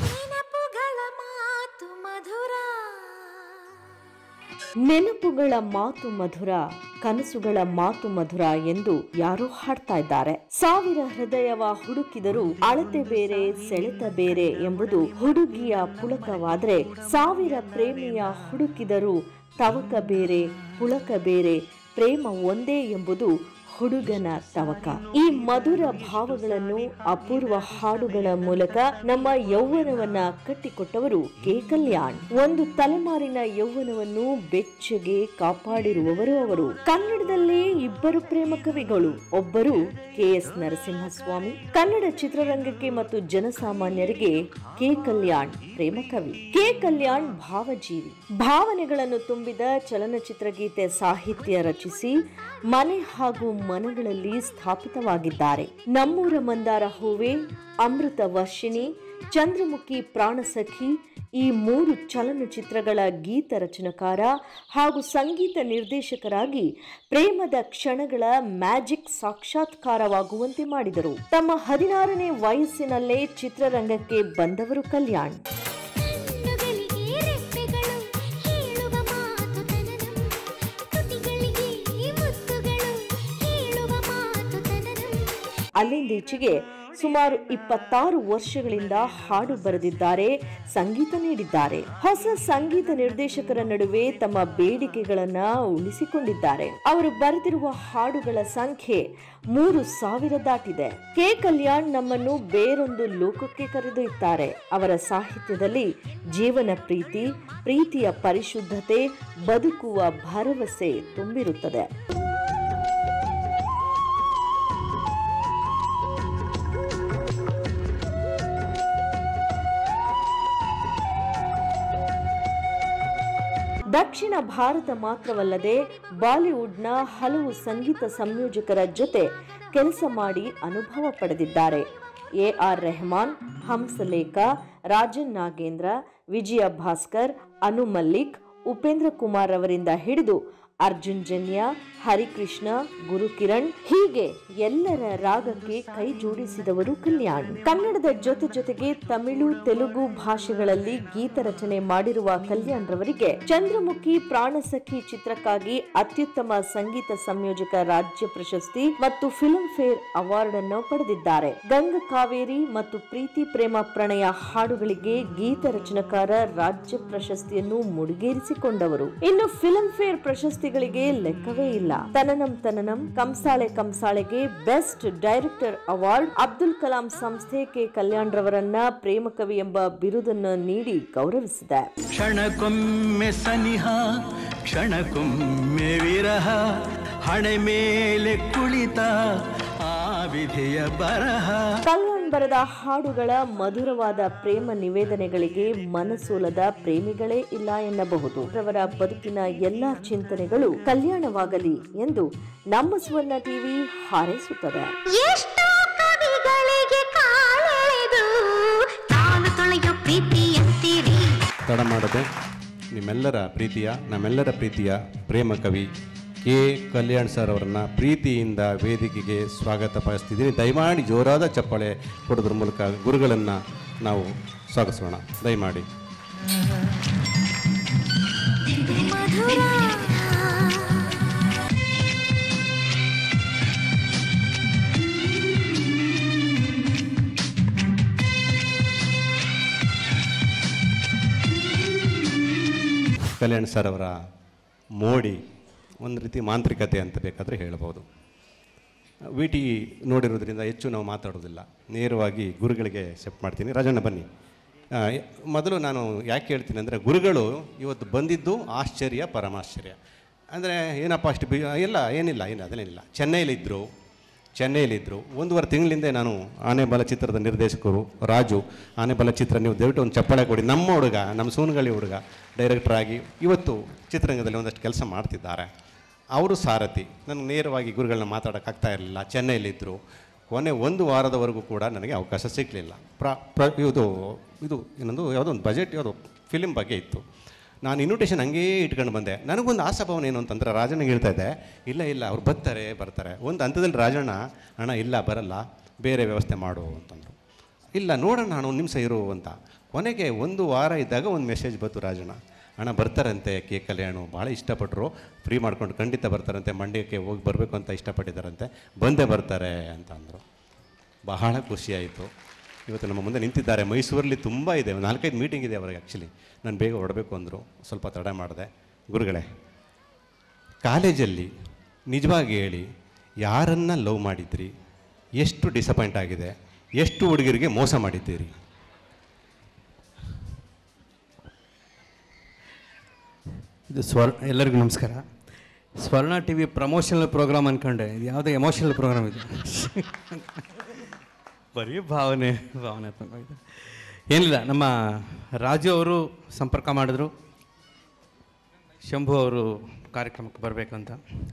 ನೆನಪುಗಳ ಮಾತು ಮಧುರ ಕನಸುಗಳ ಮಾತು ಮಧುರ ಎಂದು ಯಾರೋ ಹಾಡ್ತಾ ಇದ್ದಾರೆ ಸಾವಿರ ಹೃದಯವ ಹುಡುಕಿದರೂ ಅಳತೆ ಬೇರೆ ಸೆಳೆತ ಬೇರೆ ಎಂಬುದು ಹುಡುಗಿಯ ಪುಳಕವಾದ್ರೆ ಸಾವಿರ ಪ್ರೇಮಿಯ ಹುಡುಕಿದರೂ ತವಕ ಬೇರೆ ಪುಳಕ ಬೇರೆ ಪ್ರೇಮ ಒಂದೇ ಎಂಬುದು ಹುಡುಗನ ತವಕ ಈ ಮಧುರ ಭಾವಗಳನ್ನು ಅಪೂರ್ವ ಹಾಡುಗಳ ಮೂಲಕ ನಮ್ಮ ಯೌವನವನ್ನ ಕಟ್ಟಿಕೊಟ್ಟವರು ಕೆ ಕಲ್ಯಾಣ್ ಒಂದು ತಲೆಮಾರಿನ ಯೌವನವನ್ನು ಬೆಚ್ಚಗೆ ಕಾಪಾಡಿರುವವರು ಅವರು ಕನ್ನಡದಲ್ಲೇ ಇಬ್ಬರು ಪ್ರೇಮ ಕವಿಗಳು ಒಬ್ಬರು ಕೆ ಎಸ್ ನರಸಿಂಹಸ್ವಾಮಿ ಕನ್ನಡ ಚಿತ್ರರಂಗಕ್ಕೆ ಮತ್ತು ಜನಸಾಮಾನ್ಯರಿಗೆ ಕೆ ಕಲ್ಯಾಣ್ ಪ್ರೇಮ ಕವಿ ಕೆ ಕಲ್ಯಾಣ್ ಭಾವಜೀವಿ ಭಾವನೆಗಳನ್ನು ತುಂಬಿದ ಚಲನಚಿತ್ರ ಗೀತೆ ಸಾಹಿತ್ಯ ರಚಿಸಿ ಮನೆ ಹಾಗೂ ಮನಗಳಲ್ಲಿ ಸ್ಥಾಪಿತವಾಗಿದ್ದಾರೆ ನಮ್ಮೂರ ಮಂದಾರ ಹೂವೆ ಅಮೃತ ವರ್ಷಿಣಿ ಚಂದ್ರಮುಖಿ ಪ್ರಾಣಸಖಿ ಈ ಮೂರು ಚಲನಚಿತ್ರಗಳ ಗೀತ ರಚನಕಾರ ಹಾಗೂ ಸಂಗೀತ ನಿರ್ದೇಶಕರಾಗಿ ಪ್ರೇಮದ ಕ್ಷಣಗಳ ಮ್ಯಾಜಿಕ್ ಸಾಕ್ಷಾತ್ಕಾರವಾಗುವಂತೆ ಮಾಡಿದರು ತಮ್ಮ ಹದಿನಾರನೇ ವಯಸ್ಸಿನಲ್ಲೇ ಚಿತ್ರರಂಗಕ್ಕೆ ಬಂದವರು ಕಲ್ಯಾಣ್ ಅಲ್ಲಿಂದೀಚೆಗೆ ಸುಮಾರು ಇಪ್ಪತ್ತಾರು ವರ್ಷಗಳಿಂದ ಹಾಡು ಬರೆದಿದ್ದಾರೆ ಸಂಗೀತ ನೀಡಿದ್ದಾರೆ ಹೊಸ ಸಂಗೀತ ನಿರ್ದೇಶಕರ ನಡುವೆ ತಮ್ಮ ಬೇಡಿಕೆಗಳನ್ನ ಉಳಿಸಿಕೊಂಡಿದ್ದಾರೆ ಅವರು ಬರೆದಿರುವ ಹಾಡುಗಳ ಸಂಖ್ಯೆ ಮೂರು ಸಾವಿರ ದಾಟಿದೆ ಕೆ ಕಲ್ಯಾಣ್ ನಮ್ಮನ್ನು ಬೇರೊಂದು ಲೋಕಕ್ಕೆ ಕರೆದೊಯ್ಯುತ್ತಾರೆ ಅವರ ಸಾಹಿತ್ಯದಲ್ಲಿ ಜೀವನ ಪ್ರೀತಿ ಪ್ರೀತಿಯ ಪರಿಶುದ್ಧತೆ ಬದುಕುವ ಭರವಸೆ ತುಂಬಿರುತ್ತದೆ ದಕ್ಷಿಣ ಭಾರತ ಮಾತ್ರವಲ್ಲದೆ ಬಾಲಿವುಡ್ನ ಹಲವು ಸಂಗೀತ ಸಂಯೋಜಕರ ಜೊತೆ ಕೆಲಸ ಮಾಡಿ ಅನುಭವ ಪಡೆದಿದ್ದಾರೆ ಎ ಆರ್ ರೆಹಮಾನ್ ಹಂಸಲೇಖ ರಾಜನ್ ನಾಗೇಂದ್ರ ವಿಜಯ ಭಾಸ್ಕರ್ ಅನು ಮಲ್ಲಿಕ್ ಉಪೇಂದ್ರ ಕುಮಾರ್ ಅವರಿಂದ ಹಿಡಿದು ಅರ್ಜುನ್ ಜನ್ಯ ಹರಿಕೃಷ್ಣ ಗುರುಕಿರಣ್ ಹೀಗೆ ಎಲ್ಲರ ರಾಗಕ್ಕೆ ಕೈ ಜೋಡಿಸಿದವರು ಕಲ್ಯಾಣ್ ಕನ್ನಡದ ಜೊತೆ ಜೊತೆಗೆ ತಮಿಳು ತೆಲುಗು ಭಾಷೆಗಳಲ್ಲಿ ಗೀತ ರಚನೆ ಮಾಡಿರುವ ಕಲ್ಯಾಣ್ ರವರಿಗೆ ಚಂದ್ರಮುಖಿ ಪ್ರಾಣಸಖಿ ಚಿತ್ರಕ್ಕಾಗಿ ಅತ್ಯುತ್ತಮ ಸಂಗೀತ ಸಂಯೋಜಕ ರಾಜ್ಯ ಪ್ರಶಸ್ತಿ ಮತ್ತು ಫಿಲ್ಮ್ ಫೇರ್ ಅವಾರ್ಡ್ ಅನ್ನು ಪಡೆದಿದ್ದಾರೆ ಗಂಗ ಕಾವೇರಿ ಮತ್ತು ಪ್ರೀತಿ ಪ್ರೇಮ ಪ್ರಣಯ ಹಾಡುಗಳಿಗೆ ಗೀತ ರಚನಕಾರ ರಾಜ್ಯ ಪ್ರಶಸ್ತಿಯನ್ನು ಮುಡಿಗೇರಿಸಿಕೊಂಡವರು ಇನ್ನು ಫಿಲ್ಮ್ ಫೇರ್ ಪ್ರಶಸ್ತಿಗಳಿಗೆ ಲೆಕ್ಕವೇ ಇಲ್ಲ ತನನಂ ತನನಂ ಕಂಸಾಳೆ ಕಂಸಾಳೆಗೆ best director award Abdul Kalam ಸಂಸ್ಥೆ ಕೆ ಕಲ್ಯಾಣ್ ರವರನ್ನ ಪ್ರೇಮ ಕವಿ ಎಂಬ ಬಿರುದನ್ನು ನೀಡಿ ಗೌರವಿಸಿದೆ ಕ್ಷಣಕ್ಕೊಮ್ಮೆ ಸನಿಹ ಕ್ಷಣಕ್ಕೊಮ್ಮೆ ವಿರಹ ಹಣೆ ಮೇಲೆ ಕುಳಿತ ಆ ವಿಧಿಯ ಬರಹ ಕಲ್ಯಾಣ್ ಬರೆದ ಹಾಡುಗಳ ಮಧುರವಾದ ಪ್ರೇಮ ನಿವೇದನೆಗಳಿಗೆ ಮನಸೋಲದ ಪ್ರೇಮಿಗಳೇ ಇಲ್ಲ ಎನ್ನಬಹುದು ಅವರ ಬದುಕಿನ ಎಲ್ಲಾ ಚಿಂತನೆಗಳು ಕಲ್ಯಾಣವಾಗಲಿ ಎಂದು ನಮ್ಮ ಸುವರ್ಣ ಟಿವಿ ಹಾರೈಸುತ್ತದೆ ಎಷ್ಟೋ ಕವಿಗಳಿಗೆ ಕಾಲೆಳೆದು ತಾನು ತೊಳೆಯೋ ಪ್ರೀತಿಯಂತೀರಿ ತಡ ಮಾಡದೆ ನಿಮ್ಮೆಲ್ಲರ ಪ್ರೀತಿಯ ನಮ್ಮೆಲ್ಲರ ಪ್ರೀತಿಯ ಪ್ರೇಮ ಕವಿ ಕೆ ಕಲ್ಯಾಣ್ ಸರ್ ಅವರನ್ನು ಪ್ರೀತಿಯಿಂದ ವೇದಿಕೆಗೆ ಸ್ವಾಗತ ಪಡಿಸ್ತಿದ್ದೀನಿ ದಯಮಾಡಿ ಜೋರಾದ ಚಪ್ಪಾಳೆ ಕೊಡೋದ್ರ ಮೂಲಕ ಗುರುಗಳನ್ನು ನಾವು ಸ್ವಾಗತಿಸೋಣ ದಯಮಾಡಿ ಕಲ್ಯಾಣ್ ಸರ್ ಅವರ ಮೋಡಿ ಒಂದು ರೀತಿ ಮಾಂತ್ರಿಕತೆ ಅಂತ ಬೇಕಾದರೆ ಹೇಳ್ಬೋದು ವಿ ಟಿ ನೋಡಿರೋದ್ರಿಂದ ಹೆಚ್ಚು ನಾವು ಮಾತಾಡೋದಿಲ್ಲ ನೇರವಾಗಿ ಗುರುಗಳಿಗೆ ಸೆಪ್ಟ್ ಮಾಡ್ತೀನಿ ರಾಜಣ್ಣ ಬನ್ನಿ ಆ, ಯ- ಮೊದಲು ನಾನು ಯಾಕೆ ಹೇಳ್ತೀನಿ ಅಂದರೆ ಗುರುಗಳು ಇವತ್ತು ಬಂದಿದ್ದು ಆಶ್ಚರ್ಯ ಪರಮಾಶ್ಚರ್ಯ ಅಂದರೆ ಏನಪ್ಪ ಅಷ್ಟು ಬಿ ಇಲ್ಲ ಏನಿಲ್ಲ ಏನು ಅದನ್ನೇನಿಲ್ಲ ಚೆನ್ನೈಲಿದ್ದರು ಚೆನ್ನೈಲಿದ್ದರು ಒಂದೂವರೆ ತಿಂಗಳಿಂದ ನಾನು ಆನೆಬಲ ಚಿತ್ರದ ನಿರ್ದೇಶಕರು ರಾಜು ಆನೆಬಲ ಚಿತ್ರ ನೀವು ದಯವಿಟ್ಟು ಒಂದು ಚಪ್ಪಾಳೆ ಕೊಡಿ ನಮ್ಮ ಹುಡುಗ ನಮ್ಮ ಸೂನಗಳಿ ಹುಡುಗ ಡೈರೆಕ್ಟರ್ ಆಗಿ ಇವತ್ತು ಚಿತ್ರರಂಗದಲ್ಲಿ ಒಂದಷ್ಟು ಕೆಲಸ ಮಾಡ್ತಿದ್ದಾರೆ ಅವರು ಸಾರಥಿ ನನಗೆ ನೇರವಾಗಿ ಗುರುಗಳನ್ನ ಮಾತಾಡೋಕ್ಕಾಗ್ತಾ ಇರಲಿಲ್ಲ ಚೆನ್ನೈಲಿದ್ದರು ಕೊನೆ ಒಂದು ವಾರದವರೆಗೂ ಕೂಡ ನನಗೆ ಅವಕಾಶ ಸಿಗಲಿಲ್ಲ ಪ್ರ ಪ್ರ ಇದು ಇದು ಇನ್ನೊಂದು ಯಾವುದೋ ಒಂದು ಬಜೆಟ್ ಯಾವುದೋ ಫಿಲಿಮ್ ಬಗ್ಗೆ ಇತ್ತು ನಾನು ಇನ್ವಿಟೇಷನ್ ಹಂಗೇ ಇಟ್ಕೊಂಡು ಬಂದೆ ನನಗೊಂದು ಆಶಾಭಾವನೆ ಏನು ಅಂತಂದ್ರೆ ರಾಜನಿಗೆ ಹೇಳ್ತಾ ಇದ್ದೆ ಇಲ್ಲ ಇಲ್ಲ ಅವ್ರು ಬರ್ತಾರೆ ಬರ್ತಾರೆ ಒಂದು ಹಂತದಲ್ಲಿ ರಾಜಣ್ಣ ಅಣ್ಣ ಇಲ್ಲ ಬರಲ್ಲ ಬೇರೆ ವ್ಯವಸ್ಥೆ ಮಾಡು ಅಂತಂದರು ಇಲ್ಲ ನೋಡೋಣ ನಾನು ಒಂದು ನಿಮಿಷ ಇರು ಅಂತ ಕೊನೆಗೆ ಒಂದು ವಾರ ಇದ್ದಾಗ ಒಂದು ಮೆಸೇಜ್ ಬಂತು ರಾಜಣ್ಣ ಅಣ್ಣ ಬರ್ತಾರಂತೆ ಕೆ ಕಲ್ಯಾಣು ಭಾಳ ಇಷ್ಟಪಟ್ಟರು ಫ್ರೀ ಮಾಡ್ಕೊಂಡು ಖಂಡಿತ ಬರ್ತಾರಂತೆ ಮಂಡ್ಯಕ್ಕೆ ಹೋಗಿ ಬರಬೇಕು ಅಂತ ಇಷ್ಟಪಟ್ಟಿದ್ದಾರಂತೆ ಬಂದೇ ಬರ್ತಾರೆ ಅಂತ ಅಂದರು ಬಹಳ ಖುಷಿಯಾಯಿತು ಇವತ್ತು ನಮ್ಮ ಮುಂದೆ ನಿಂತಿದ್ದಾರೆ ಮೈಸೂರಲ್ಲಿ ತುಂಬ ಇದೆ ಒಂದು ನಾಲ್ಕೈದು ಮೀಟಿಂಗ್ ಇದೆ ಅವರಿಗೆ ಆ್ಯಕ್ಚುಲಿ ನಾನು ಬೇಗ ಹೊರಡಬೇಕು ಅಂದರು ಸ್ವಲ್ಪ ತಡ ಮಾಡಿದೆ ಗುರುಗಳೇ ಕಾಲೇಜಲ್ಲಿ ನಿಜವಾಗಿ ಹೇಳಿ ಯಾರನ್ನ ಲವ್ ಮಾಡಿದ್ರಿ ಎಷ್ಟು ಡಿಸಪಾಯಿಂಟ್ ಆಗಿದೆ ಎಷ್ಟು ಹುಡುಗರಿಗೆ ಮೋಸ ಮಾಡಿದ್ದೀರಿ ಇದು ಸ್ವರ್ ಎಲ್ಲರಿಗೂ ನಮಸ್ಕಾರ ಸ್ವರ್ಣ ಟಿ ವಿ ಪ್ರಮೋಷನಲ್ ಪ್ರೋಗ್ರಾಮ್ ಅಂದ್ಕೊಂಡೆ ಇದು ಯಾವುದೋ ಎಮೋಷನಲ್ ಪ್ರೋಗ್ರಾಮ್ ಇದು ಬರೀ ಭಾವನೆ ಭಾವನಾತ್ಮಕ ಇದು ಏನಿಲ್ಲ ನಮ್ಮ ರಾಜು ಅವರು ಸಂಪರ್ಕ ಮಾಡಿದ್ರು ಶಂಭು ಅವರು ಕಾರ್ಯಕ್ರಮಕ್ಕೆ ಬರಬೇಕಂತ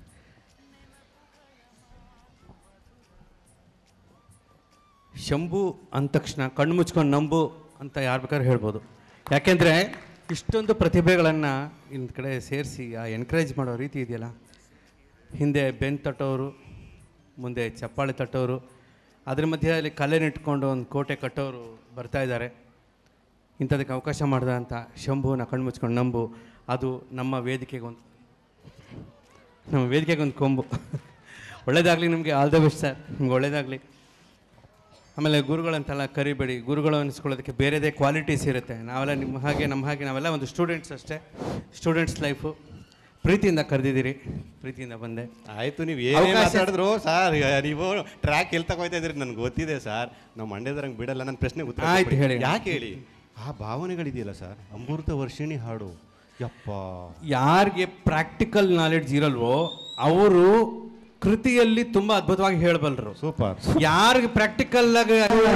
ಶಂಭು ಅಂದ ತಕ್ಷಣ ಕಣ್ಣು ಮುಚ್ಕೊಂಡು ನಂಬು ಅಂತ ಯಾರು ಬೇಕಾದ್ರೂ ಹೇಳ್ಬೋದು ಯಾಕೆಂದರೆ ಇಷ್ಟೊಂದು ಪ್ರತಿಭೆಗಳನ್ನು ಇನ್ನ ಕಡೆ ಸೇರಿಸಿ ಆ ಎನ್ಕರೇಜ್ ಮಾಡೋ ರೀತಿ ಇದೆಯಲ್ಲ ಹಿಂದೆ ಬೆನ್ ತಟ್ಟೋರು ಮುಂದೆ ಚಪ್ಪಾಳೆ ತಟ್ಟೋರು ಅದ್ರ ಮಧ್ಯದಲ್ಲಿ ಕಲೆನಿಟ್ಕೊಂಡು ಒಂದು ಕೋಟೆ ಕಟ್ಟೋರು ಬರ್ತಾ ಇದ್ದಾರೆ ಇಂಥದಕ್ಕೆ ಅವಕಾಶ ಮಾಡ್ದ ಅಂತ ಶಂಭುನ ಕಣ್ಣು ಮುಚ್ಕೊಂಡು ನಂಬು ಅದು ನಮ್ಮ ವೇದಿಕೆಗೆ ಒಂದು ನಮ್ಮ ವೇದಿಕೆಗೆ ಒಂದು ಕೊಂಬು ಒಳ್ಳೇದಾಗಲಿ ನಿಮಗೆ ಆಲ್ ದ ಬೆಸ್ಟ್ ಸರ್ ನಿಮ್ಗೆ ಒಳ್ಳೇದಾಗಲಿ ಆಮೇಲೆ ಗುರುಗಳಂತೆಲ್ಲ ಕರಿಬೇಡಿ ಗುರುಗಳು ಅನಿಸ್ಕೊಳ್ಳೋದಕ್ಕೆ ಬೇರೆದೇ ಕ್ವಾಲಿಟೀಸ್ ಇರುತ್ತೆ ನಾವೆಲ್ಲ ನಿಮ್ಮ ಹಾಗೆ ನಮ್ಮ ಹಾಗೆ ನಾವೆಲ್ಲ ಒಂದು ಸ್ಟೂಡೆಂಟ್ಸ್ ಅಷ್ಟೇ ಸ್ಟೂಡೆಂಟ್ಸ್ ಲೈಫು ಪ್ರೀತಿಯಿಂದ ಕರೆದಿದ್ದೀರಿ ಪ್ರೀತಿಯಿಂದ ಬಂದೆ ಆಯಿತು ನೀವು ಏನೇ ಅವಕಾಶ- ಮಾತಾಡಿದ್ರು ಸರ್ ನೀವು ಟ್ರ್ಯಾಕ್ ಎಲ್ಲಿ ತಗೋಯ್ತಾ ಇದ್ರಿ ನನಗೆ ಗೊತ್ತಿದೆ ಸರ್ ನಾವು ಮಂಡ್ಯದ್ರಂಗೆ ಬಿಡಲ್ಲ ನನ್ನ ಪ್ರಶ್ನೆ ಉತ್ತರ ಆಯ್ತು, ಕೊಡಿ. ಹೇಳಿ. ಯಾಕೆ ಹೇಳಿ ಆ ಭಾವನೆಗಳಿದೆಯಲ್ಲ ಸರ್ ಅಮೃತ ವರ್ಷಿಣಿ ಹಾಡು ಯಪ್ಪ ಯಾರಿಗೆ ಪ್ರಾಕ್ಟಿಕಲ್ ನಾಲೆಡ್ಜ್ ಇರಲ್ವೋ ಅವರು ಕೃತಿಯಲ್ಲಿ ತುಂಬಾ ಅದ್ಭುತವಾಗಿ ಹೇಳಬಲ್ಲರು ಸೂಪರ್ ಯಾರಿಗೆ ಪ್ರಾಕ್ಟಿಕಲ್ ಆಗಿ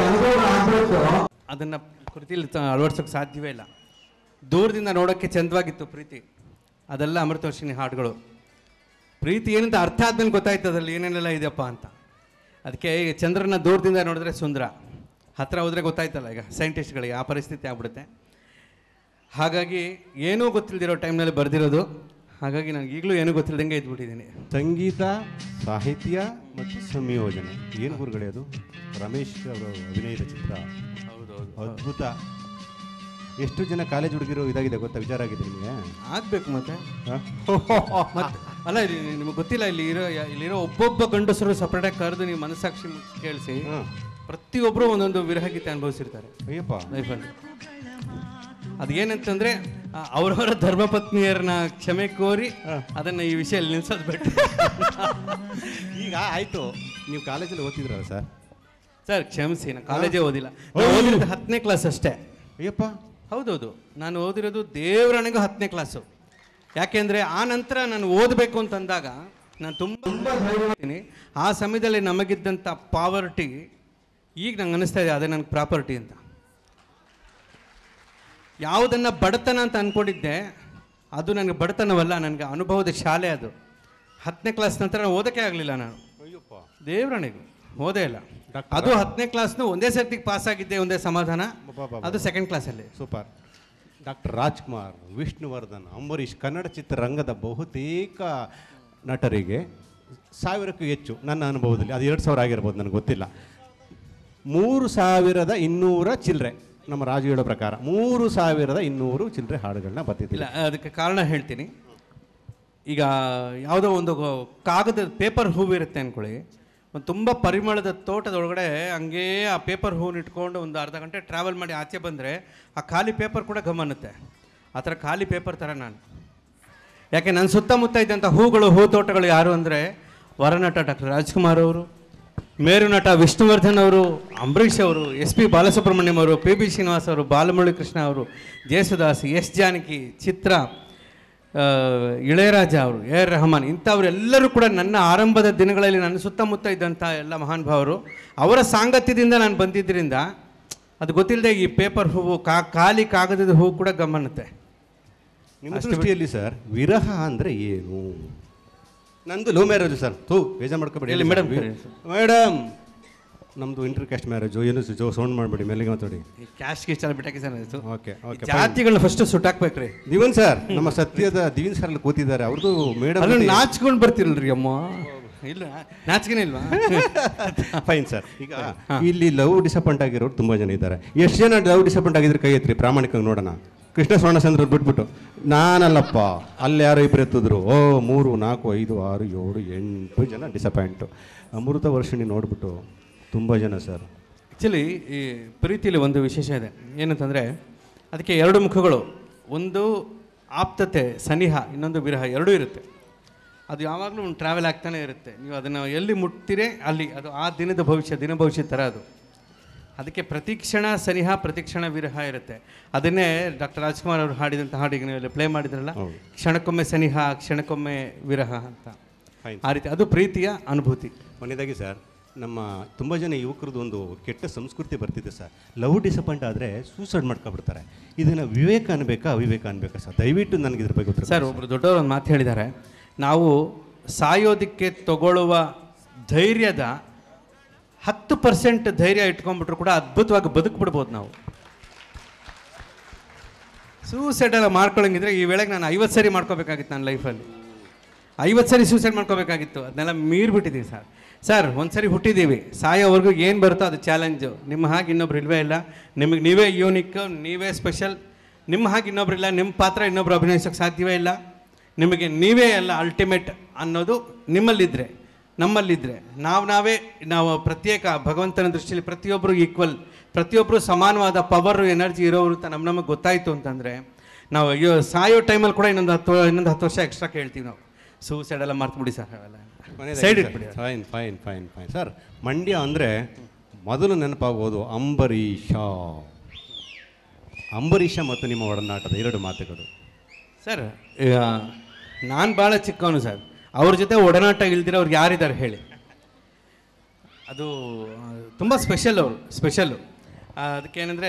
ಅದನ್ನ ಕೃತಿಯಲ್ಲಿ ತ- ಅಳವಡಿಸೋಕೆ ಸಾಧ್ಯವೇ ಇಲ್ಲ ದೂರದಿಂದ ನೋಡೋಕ್ಕೆ ಚಂದವಾಗಿತ್ತು ಪ್ರೀತಿ ಅದೆಲ್ಲ ಅಮೃತವರ್ಷಿಣಿ ಹಾಡುಗಳು ಪ್ರೀತಿ ಏನಂತ ಅರ್ಥ ಆದ್ಮೇಲೆ ಗೊತ್ತಾಯ್ತು ಅದ್ರಲ್ಲಿ ಏನೇನೆಲ್ಲ ಇದೆಯಪ್ಪ ಅಂತ ಅದಕ್ಕೆ ಈಗ ಚಂದ್ರನ ದೂರದಿಂದ ನೋಡಿದ್ರೆ ಸುಂದರ ಹತ್ರ ಹೋದ್ರೆ ಗೊತ್ತಾಯ್ತಲ್ಲ ಈಗ ಸೈಂಟಿಸ್ಟ್ಗಳಿಗೆ ಆ ಪರಿಸ್ಥಿತಿ ಆಗ್ಬಿಡುತ್ತೆ ಹಾಗಾಗಿ ಏನೂ ಗೊತ್ತಿಲ್ದಿರೋ ಟೈಮ್ನಲ್ಲಿ ಬರೆದಿರೋದು ಹಾಗಾಗಿ ನನಗೆ ಈಗಲೂ ಏನೂ ಗೊತ್ತಿಲ್ಲದಂಗೆ ಇದ್ಬಿಟ್ಟಿದ್ದೀನಿ ಸಂಗೀತ ಸಾಹಿತ್ಯ ಮತ್ತು ಸಂಯೋಜನೆ ಏನು ಗುರುಗಳೇ ಅದು ರಮೇಶ್ ಅವರು ಅಭಿನಯದ ಚಿತ್ರ ಅದ್ಭುತ ಎಷ್ಟು ಜನ ಕಾಲೇಜ್ ಹುಡುಗಿರು ಇದಾಗಿದೆ ಗೊತ್ತಾ ವಿಚಾರ ಆಗಿದೆ ನಿಮಗೆ ಆಗ್ಬೇಕು ಮತ್ತೆ ಮತ್ತೆ ಅಲ್ಲ ಇಲ್ಲಿ ನಿಮಗೆ ಗೊತ್ತಿಲ್ಲ ಇಲ್ಲಿ ಇರೋ ಇಲ್ಲಿರೋ ಒಬ್ಬೊಬ್ಬ ಗಂಡಸರು ಸಪ್ರೇಟಾಗಿ ಕರೆದು ನೀವು ಮನಸ್ಸಾಕ್ಷಿ ಮುಚ್ಚಿ ಕೇಳಿಸಿ ಪ್ರತಿಯೊಬ್ಬರು ಒಂದೊಂದು ವಿರಹಗೀತೆ ಅನುಭವಿಸಿರ್ತಾರೆ ಅಯ್ಯಪ್ಪ ಲೈಫಲ್ಲಿ ಅದೇನಂತಂದ್ರೆ ಆ, ಅವರವರ ಧರ್ಮಪತ್ನಿಯರನ್ನ ಕ್ಷಮೆ ಕೋರಿ ಅದನ್ನ ಈ ವಿಷಯ ನಿಲ್ಸೋದು ಬಿಟ್ಟು ಈಗ ಆಯ್ತು ನೀವು ಕಾಲೇಜಲ್ಲಿ ಓದ್ತಿದ್ರಲ್ಲ ಸರ್ ಸರ್ ಕ್ಷಮಿಸಿ ನಾನು ಕಾಲೇಜೇ ಓದಿಲ್ಲ ನಾನು ಓದಿರೋದು ಹತ್ತನೇ ಕ್ಲಾಸ್ ಅಷ್ಟೇ ಅಯ್ಯಪ್ಪ ಹೌದೌದು ನಾನು ಓದಿರೋದು ದೇವರನಿಗೂ ಹತ್ತನೇ ಕ್ಲಾಸು ಯಾಕೆಂದರೆ ಆ ನಂತರ ನಾನು ಓದಬೇಕು ಅಂತಂದಾಗ ನಾನು ತುಂಬ ತುಂಬ ಧೈರ್ಯವಾಗ್ತೀನಿ ಆ ಸಮಯದಲ್ಲಿ ನಮಗಿದ್ದಂಥ ಪಾವರ್ಟಿ ಈಗ ನಂಗೆ ಅನಿಸ್ತಾ ಇದೆ ಅದೇ ನನಗೆ ಪ್ರಾಪರ್ಟಿ ಅಂತ ಯಾವುದನ್ನು ಬಡತನ ಅಂತ ಅಂದ್ಕೊಂಡಿದ್ದೆ ಅದು ನನಗೆ ಬಡತನವಲ್ಲ ನನಗೆ ಅನುಭವದ ಶಾಲೆ ಅದು ಹತ್ತನೇ ಕ್ಲಾಸ್ ನಂತರ ನಾನು ಓದೋಕ್ಕೆ ಆಗಲಿಲ್ಲ ನಾನು ದೇವರಣಿಗೂ ಓದೇ ಇಲ್ಲ ಅದು ಹತ್ತನೇ ಕ್ಲಾಸ್ನು ಒಂದೇ ಸರ್ತಿಗೆ ಪಾಸ್ ಆಗಿದ್ದೆ ಒಂದೇ ಸಮಾಧಾನ ಅದು ಸೆಕೆಂಡ್ ಕ್ಲಾಸಲ್ಲಿ ಸೂಪರ್ ಡಾಕ್ಟರ್ ರಾಜ್ಕುಮಾರ್ ವಿಷ್ಣುವರ್ಧನ್ ಅಂಬರೀಷ್ ಕನ್ನಡ ಚಿತ್ರರಂಗದ ಬಹುತೇಕ ನಟರಿಗೆ ಸಾವಿರಕ್ಕೂ ಹೆಚ್ಚು ನನ್ನ ಅನುಭವದಲ್ಲಿ ಅದು ಎರಡು ಸಾವಿರ ಆಗಿರ್ಬೋದು ನನಗೆ ಗೊತ್ತಿಲ್ಲ ಮೂರು ಸಾವಿರದ ಇನ್ನೂರ ಚಿಲ್ಲರೆ ನಮ್ಮ ರಾಜು ಹೇಳೋ ಪ್ರಕಾರ ಮೂರು ಸಾವಿರದ ಇನ್ನೂರು ಚಿಲ್ಲರೆ ಹಾಡುಗಳನ್ನ ಬರ್ತಿದ್ದಿಲ್ಲ ಇಲ್ಲ ಅದಕ್ಕೆ ಕಾರಣ ಹೇಳ್ತೀನಿ ಈಗ ಯಾವುದೋ ಒಂದು ಕಾಗದ ಪೇಪರ್ ಹೂವು ಇರುತ್ತೆ ಅಂದ್ಕೊಳ್ಳಿ ಒಂದು ತುಂಬ ಪರಿಮಳದ ತೋಟದ ಒಳಗಡೆ ಹಂಗೇ ಆ ಪೇಪರ್ ಹೂವನ್ನು ಇಟ್ಕೊಂಡು ಒಂದು ಅರ್ಧ ಗಂಟೆ ಟ್ರಾವೆಲ್ ಮಾಡಿ ಆಚೆ ಬಂದರೆ ಆ ಖಾಲಿ ಪೇಪರ್ ಕೂಡ ಗಮನುತ್ತೆ ಆ ಥರ ಖಾಲಿ ಪೇಪರ್ ಥರ ನಾನು ಯಾಕೆ ನನ್ನ ಸುತ್ತಮುತ್ತ ಇದ್ದಂಥ ಹೂಗಳು ಹೂ ತೋಟಗಳು ಯಾರು ಅಂದರೆ ವರನಟ ಡಾಕ್ಟರ್ ರಾಜ್ಕುಮಾರ್ ಅವರು ಮೇರು ನಟ ವಿಷ್ಣುವರ್ಧನ್ ಅವರು ಅಂಬರೀಷ್ ಅವರು ಎಸ್ ಪಿ ಬಾಲಸುಬ್ರಹ್ಮಣ್ಯಂ ಅವರು ಪಿ ಬಿ ಶ್ರೀನಿವಾಸ್ ಅವರು ಬಾಲಮುರಳಿ ಕೃಷ್ಣ ಅವರು ಜೇಸುದಾಸ್ ಎಸ್ ಜಾನಕಿ ಚಿತ್ರ ಆ, ಇಳೆಯರಾಜ ಅವರು ಎ ಆರ್ ರೆಹಮಾನ್ ಇಂಥವರೆಲ್ಲರೂ ಕೂಡ ನನ್ನ ಆರಂಭದ ದಿನಗಳಲ್ಲಿ ನನ್ನ ಸುತ್ತಮುತ್ತ ಇದ್ದಂಥ ಎಲ್ಲ ಮಹಾನುಭಾವರು ಅವರ ಸಾಂಗತ್ಯದಿಂದ ನಾನು ಬಂದಿದ್ದರಿಂದ ಅದು ಗೊತ್ತಿಲ್ಲದೆ ಈ ಪೇಪರ್ ಹೂವು ಕಾ ಖಾಲಿ ಕಾಗದದ ಹೂವು ಕೂಡ ಗಮನುತ್ತೆ ನಿಮ್ಮ ಅಷ್ಟು ಬಿಟ್ಟು- ದೃಷ್ಟಿಯಲ್ಲಿ ಸರ್ ವಿರಹ ಅಂದರೆ ಏನು ನಂದು ಲವ್ ಮ್ಯಾರೇಜ್ ಸರ್ ತೂ ಬೇಜಾರು ಮಾಡ್ಕೊಬೇಡಿ ಎಲ್ಲಿ ಮೇಡಮ್ ಮೇಡಮ್ ನಮ್ಮದು ಇಂಟರ್ ಕ್ಯಾಸ್ಟ್ ಮ್ಯಾರೇಜು ಏನು ಜೋ ಸೌಂಡ್ ಮಾಡಬೇಡಿ ಮೇಲಿಗೆ ಮಾತಾಡಿ ಕ್ಯಾಶ್ ಗೀಶ್ ಎಲ್ಲ ಬಿಟ್ಟಾಕಿ ಸರ್ ಅದು ಓಕೆ ಓಕೆ ಜಾತಿಗಳನ್ನ ಫಸ್ಟ್ ಸುಟ್ಟಾಕ್ಬೇಕ್ರಿ ದಿವನ್ ಸರ್ ನಮ್ಮ ಸತ್ಯದ ದಿವನ್ ಸರ್ ಅಲ್ಲಿ ಕೂತಿದ್ದಾರೆ ಅವ್ರದ್ದು ಮೇಡಮ್ ಅಲ್ಲ ನಾಚ್ಕೊಂಡು ಬರ್ತಿರಲ್ರಿ ಅಮ್ಮ ಇಲ್ಲ ನಾಚಿಕೆನೇ ಇಲ್ವಾ ಫೈನ್ ಸರ್ ಈಗ ಇಲ್ಲಿ ಲವ್ ಡಿಸಪಾಯಿಂಟ್ ಆಗಿರೋರು ತುಂಬ ಜನ ಇದ್ದಾರೆ ಎಷ್ಟು ಜನ ಲವ್ ಡಿಸಪಾಯಿಂಟ್ ಆಗಿದ್ರೆ ಕೈ ಎತ್ತಿರಿ ಪ್ರಾಮಾಣಿಕವಾಗಿ ನೋಡೋಣ ಕೃಷ್ಣ ಸ್ವರ್ಣಚಂದ್ರ ಬಿಟ್ಬಿಟ್ಟು ನಾನಲ್ಲಪ್ಪ ಅಲ್ಲಿ ಯಾರೋ ಇಬ್ಬರು ಎತ್ತಿದ್ರು ಓ ಮೂರು ನಾಲ್ಕು ಐದು ಆರು ಏಳು ಎಂಟು ಜನ ಡಿಸಪಾಯಿಂಟು ಅಮೃತ ವರ್ಷಿಣಿ ನೋಡ್ಬಿಟ್ಟು ತುಂಬ ಜನ ಸರ್ ಆ್ಯಕ್ಚುಲಿ ಈ ಪ್ರೀತಿಲಿ ಒಂದು ವಿಶೇಷ ಇದೆ ಏನಂತಂದರೆ ಅದಕ್ಕೆ ಎರಡು ಮುಖಗಳು ಒಂದು ಆಪ್ತತೆ ಸನಿಹ ಇನ್ನೊಂದು ವಿರಹ ಎರಡೂ ಇರುತ್ತೆ ಅದು ಯಾವಾಗಲೂ ಒಂದು ಟ್ರಾವೆಲ್ ಆಗ್ತಾನೆ ಇರುತ್ತೆ ನೀವು ಅದನ್ನು ಎಲ್ಲಿ ಮುಟ್ತೀರೇ ಅಲ್ಲಿ ಅದು ಆ ದಿನದ ಭವಿಷ್ಯ ದಿನ ಭವಿಷ್ಯ ಥರ ಅದು ಅದಕ್ಕೆ ಪ್ರತಿಕ್ಷಣ ಸನಿಹ ಪ್ರತಿಕ್ಷಣ ವಿರಹ ಇರುತ್ತೆ ಅದನ್ನೇ ಡಾಕ್ಟರ್ ರಾಜ್ಕುಮಾರ್ ಅವರು ಹಾಡಿದಂಥ ಹಾಡಿಗೆ ನೀವು ಪ್ಲೇ ಮಾಡಿದ್ರಲ್ಲ ಕ್ಷಣಕ್ಕೊಮ್ಮೆ ಸನಿಹ ಕ್ಷಣಕ್ಕೊಮ್ಮೆ ವಿರಹ ಅಂತ ಆ ರೀತಿ ಅದು ಪ್ರೀತಿಯ ಅನುಭೂತಿ ಕೊನೆಯದಾಗಿ ಸರ್ ನಮ್ಮ ತುಂಬ ಜನ ಯುವಕರದ್ದು ಒಂದು ಕೆಟ್ಟ ಸಂಸ್ಕೃತಿ ಬರ್ತಿದೆ ಸರ್ ಲವ್ ಡಿಸಪಾಯಿಂಟ್ ಆದರೆ ಸೂಸೈಡ್ ಮಾಡ್ಕೊಬಿಡ್ತಾರೆ ಇದನ್ನು ವಿವೇಕ ಅನ್ಬೇಕಾ ಅವಿವೇಕ ಅನ್ಬೇಕಾ ಸರ್ ದಯವಿಟ್ಟು ನನಗೆ ಇದ್ರ ಬಗ್ಗೆ ಉತ್ತರ ಸರ್ ಒಬ್ಬರು ದೊಡ್ಡವರು ಒಂದು ಮಾತು ಹೇಳಿದ್ದಾರೆ ನಾವು ಸಾಯೋದಕ್ಕೆ ತಗೊಳ್ಳುವ ಧೈರ್ಯದ ಹತ್ತು ಪರ್ಸೆಂಟ್ ಧೈರ್ಯ ಇಟ್ಕೊಂಡ್ಬಿಟ್ರು ಕೂಡ ಅದ್ಭುತವಾಗಿ ಬದುಕ್ಬಿಡ್ಬೋದು ನಾವು ಸೂಸೈಡ್ ಎಲ್ಲ ಮಾಡ್ಕೊಳಂಗಿದ್ರೆ ಈ ವೇಳೆಗೆ ನಾನು ಐವತ್ತು ಸರಿ ಮಾಡ್ಕೋಬೇಕಾಗಿತ್ತು ನನ್ನ ಲೈಫಲ್ಲಿ ಐವತ್ತು ಸರಿ ಸೂಸೈಡ್ ಮಾಡ್ಕೋಬೇಕಾಗಿತ್ತು ಅದನ್ನೆಲ್ಲ ಮೀರ್ಬಿಟ್ಟಿದ್ದೀವಿ ಸರ್ ಸರ್ ಒಂದು ಸರಿ ಹುಟ್ಟಿದ್ದೀವಿ ಸಾಯೋವರೆಗೂ ಏನು ಬರುತ್ತೋ ಅದು ಚಾಲೆಂಜು ನಿಮ್ಮ ಹಾಗೆ ಇನ್ನೊಬ್ರು ಇಲ್ವೇ ಇಲ್ಲ ನಿಮಗೆ ನೀವೇ ಯೂನಿಕ್ ನೀವೇ ಸ್ಪೆಷಲ್ ನಿಮ್ಮ ಹಾಗೆ ಇನ್ನೊಬ್ರು ಇಲ್ಲ ನಿಮ್ಮ ಪಾತ್ರ ಇನ್ನೊಬ್ರು ಅಭಿನಯಿಸೋಕ್ಕೆ ಸಾಧ್ಯವೇ ಇಲ್ಲ ನಿಮಗೆ ನೀವೇ ಎಲ್ಲ ಅಲ್ಟಿಮೇಟ್ ಅನ್ನೋದು ನಿಮ್ಮಲ್ಲಿದ್ದರೆ ನಮ್ಮಲ್ಲಿದ್ದರೆ ನಾವು ನಾವೇ ನಾವು ಪ್ರತ್ಯೇಕ ಭಗವಂತನ ದೃಷ್ಟಿಯಲ್ಲಿ ಪ್ರತಿಯೊಬ್ಬರು ಈಕ್ವಲ್ ಪ್ರತಿಯೊಬ್ಬರು ಸಮಾನವಾದ ಪವರ್ ಎನರ್ಜಿ ಇರೋರು ಅಂತ ನಮ್ಮ ನಮಗೆ ಗೊತ್ತಾಯಿತು ಅಂತಂದರೆ ನಾವು ಅಯ್ಯೋ ಸಾಯೋ ಟೈಮಲ್ಲಿ ಕೂಡ ಇನ್ನೊಂದು ಹತ್ತು ಇನ್ನೊಂದು ಹತ್ತು ವರ್ಷ ಎಕ್ಸ್ಟ್ರಾ ಕೇಳ್ತೀವಿ ನಾವು ಸೂಸೈಡ್ ಎಲ್ಲ ಮರ್ತ್ಬಿಡಿ ಸರ್ ಅವೆಲ್ಲ ಸೈಡ್ ಇಟ್ಬಿಡಿ fine fine fine fine sir Mandya ಅಂದರೆ ಮೊದಲು ನೆನಪಾಗೋದು ಅಂಬರೀಷ ಅಂಬರೀಷ ಮತ್ತು ನಿಮ್ಮ ಒಡನಾಟದ ಎರಡು ಮಾತುಗಳು ಸರ್ ನಾನು ಭಾಳ ಚಿಕ್ಕವನು ಸರ್ ಅವ್ರ ಜೊತೆ ಒಡನಾಟ ಇಲ್ದಿರೋ ಅವ್ರು ಯಾರಿದ್ದಾರೆ ಹೇಳಿ ಅದು ತುಂಬ ಸ್ಪೆಷಲ್ ಅವರು ಸ್ಪೆಷಲ್ಲು ಅದಕ್ಕೇನೆಂದರೆ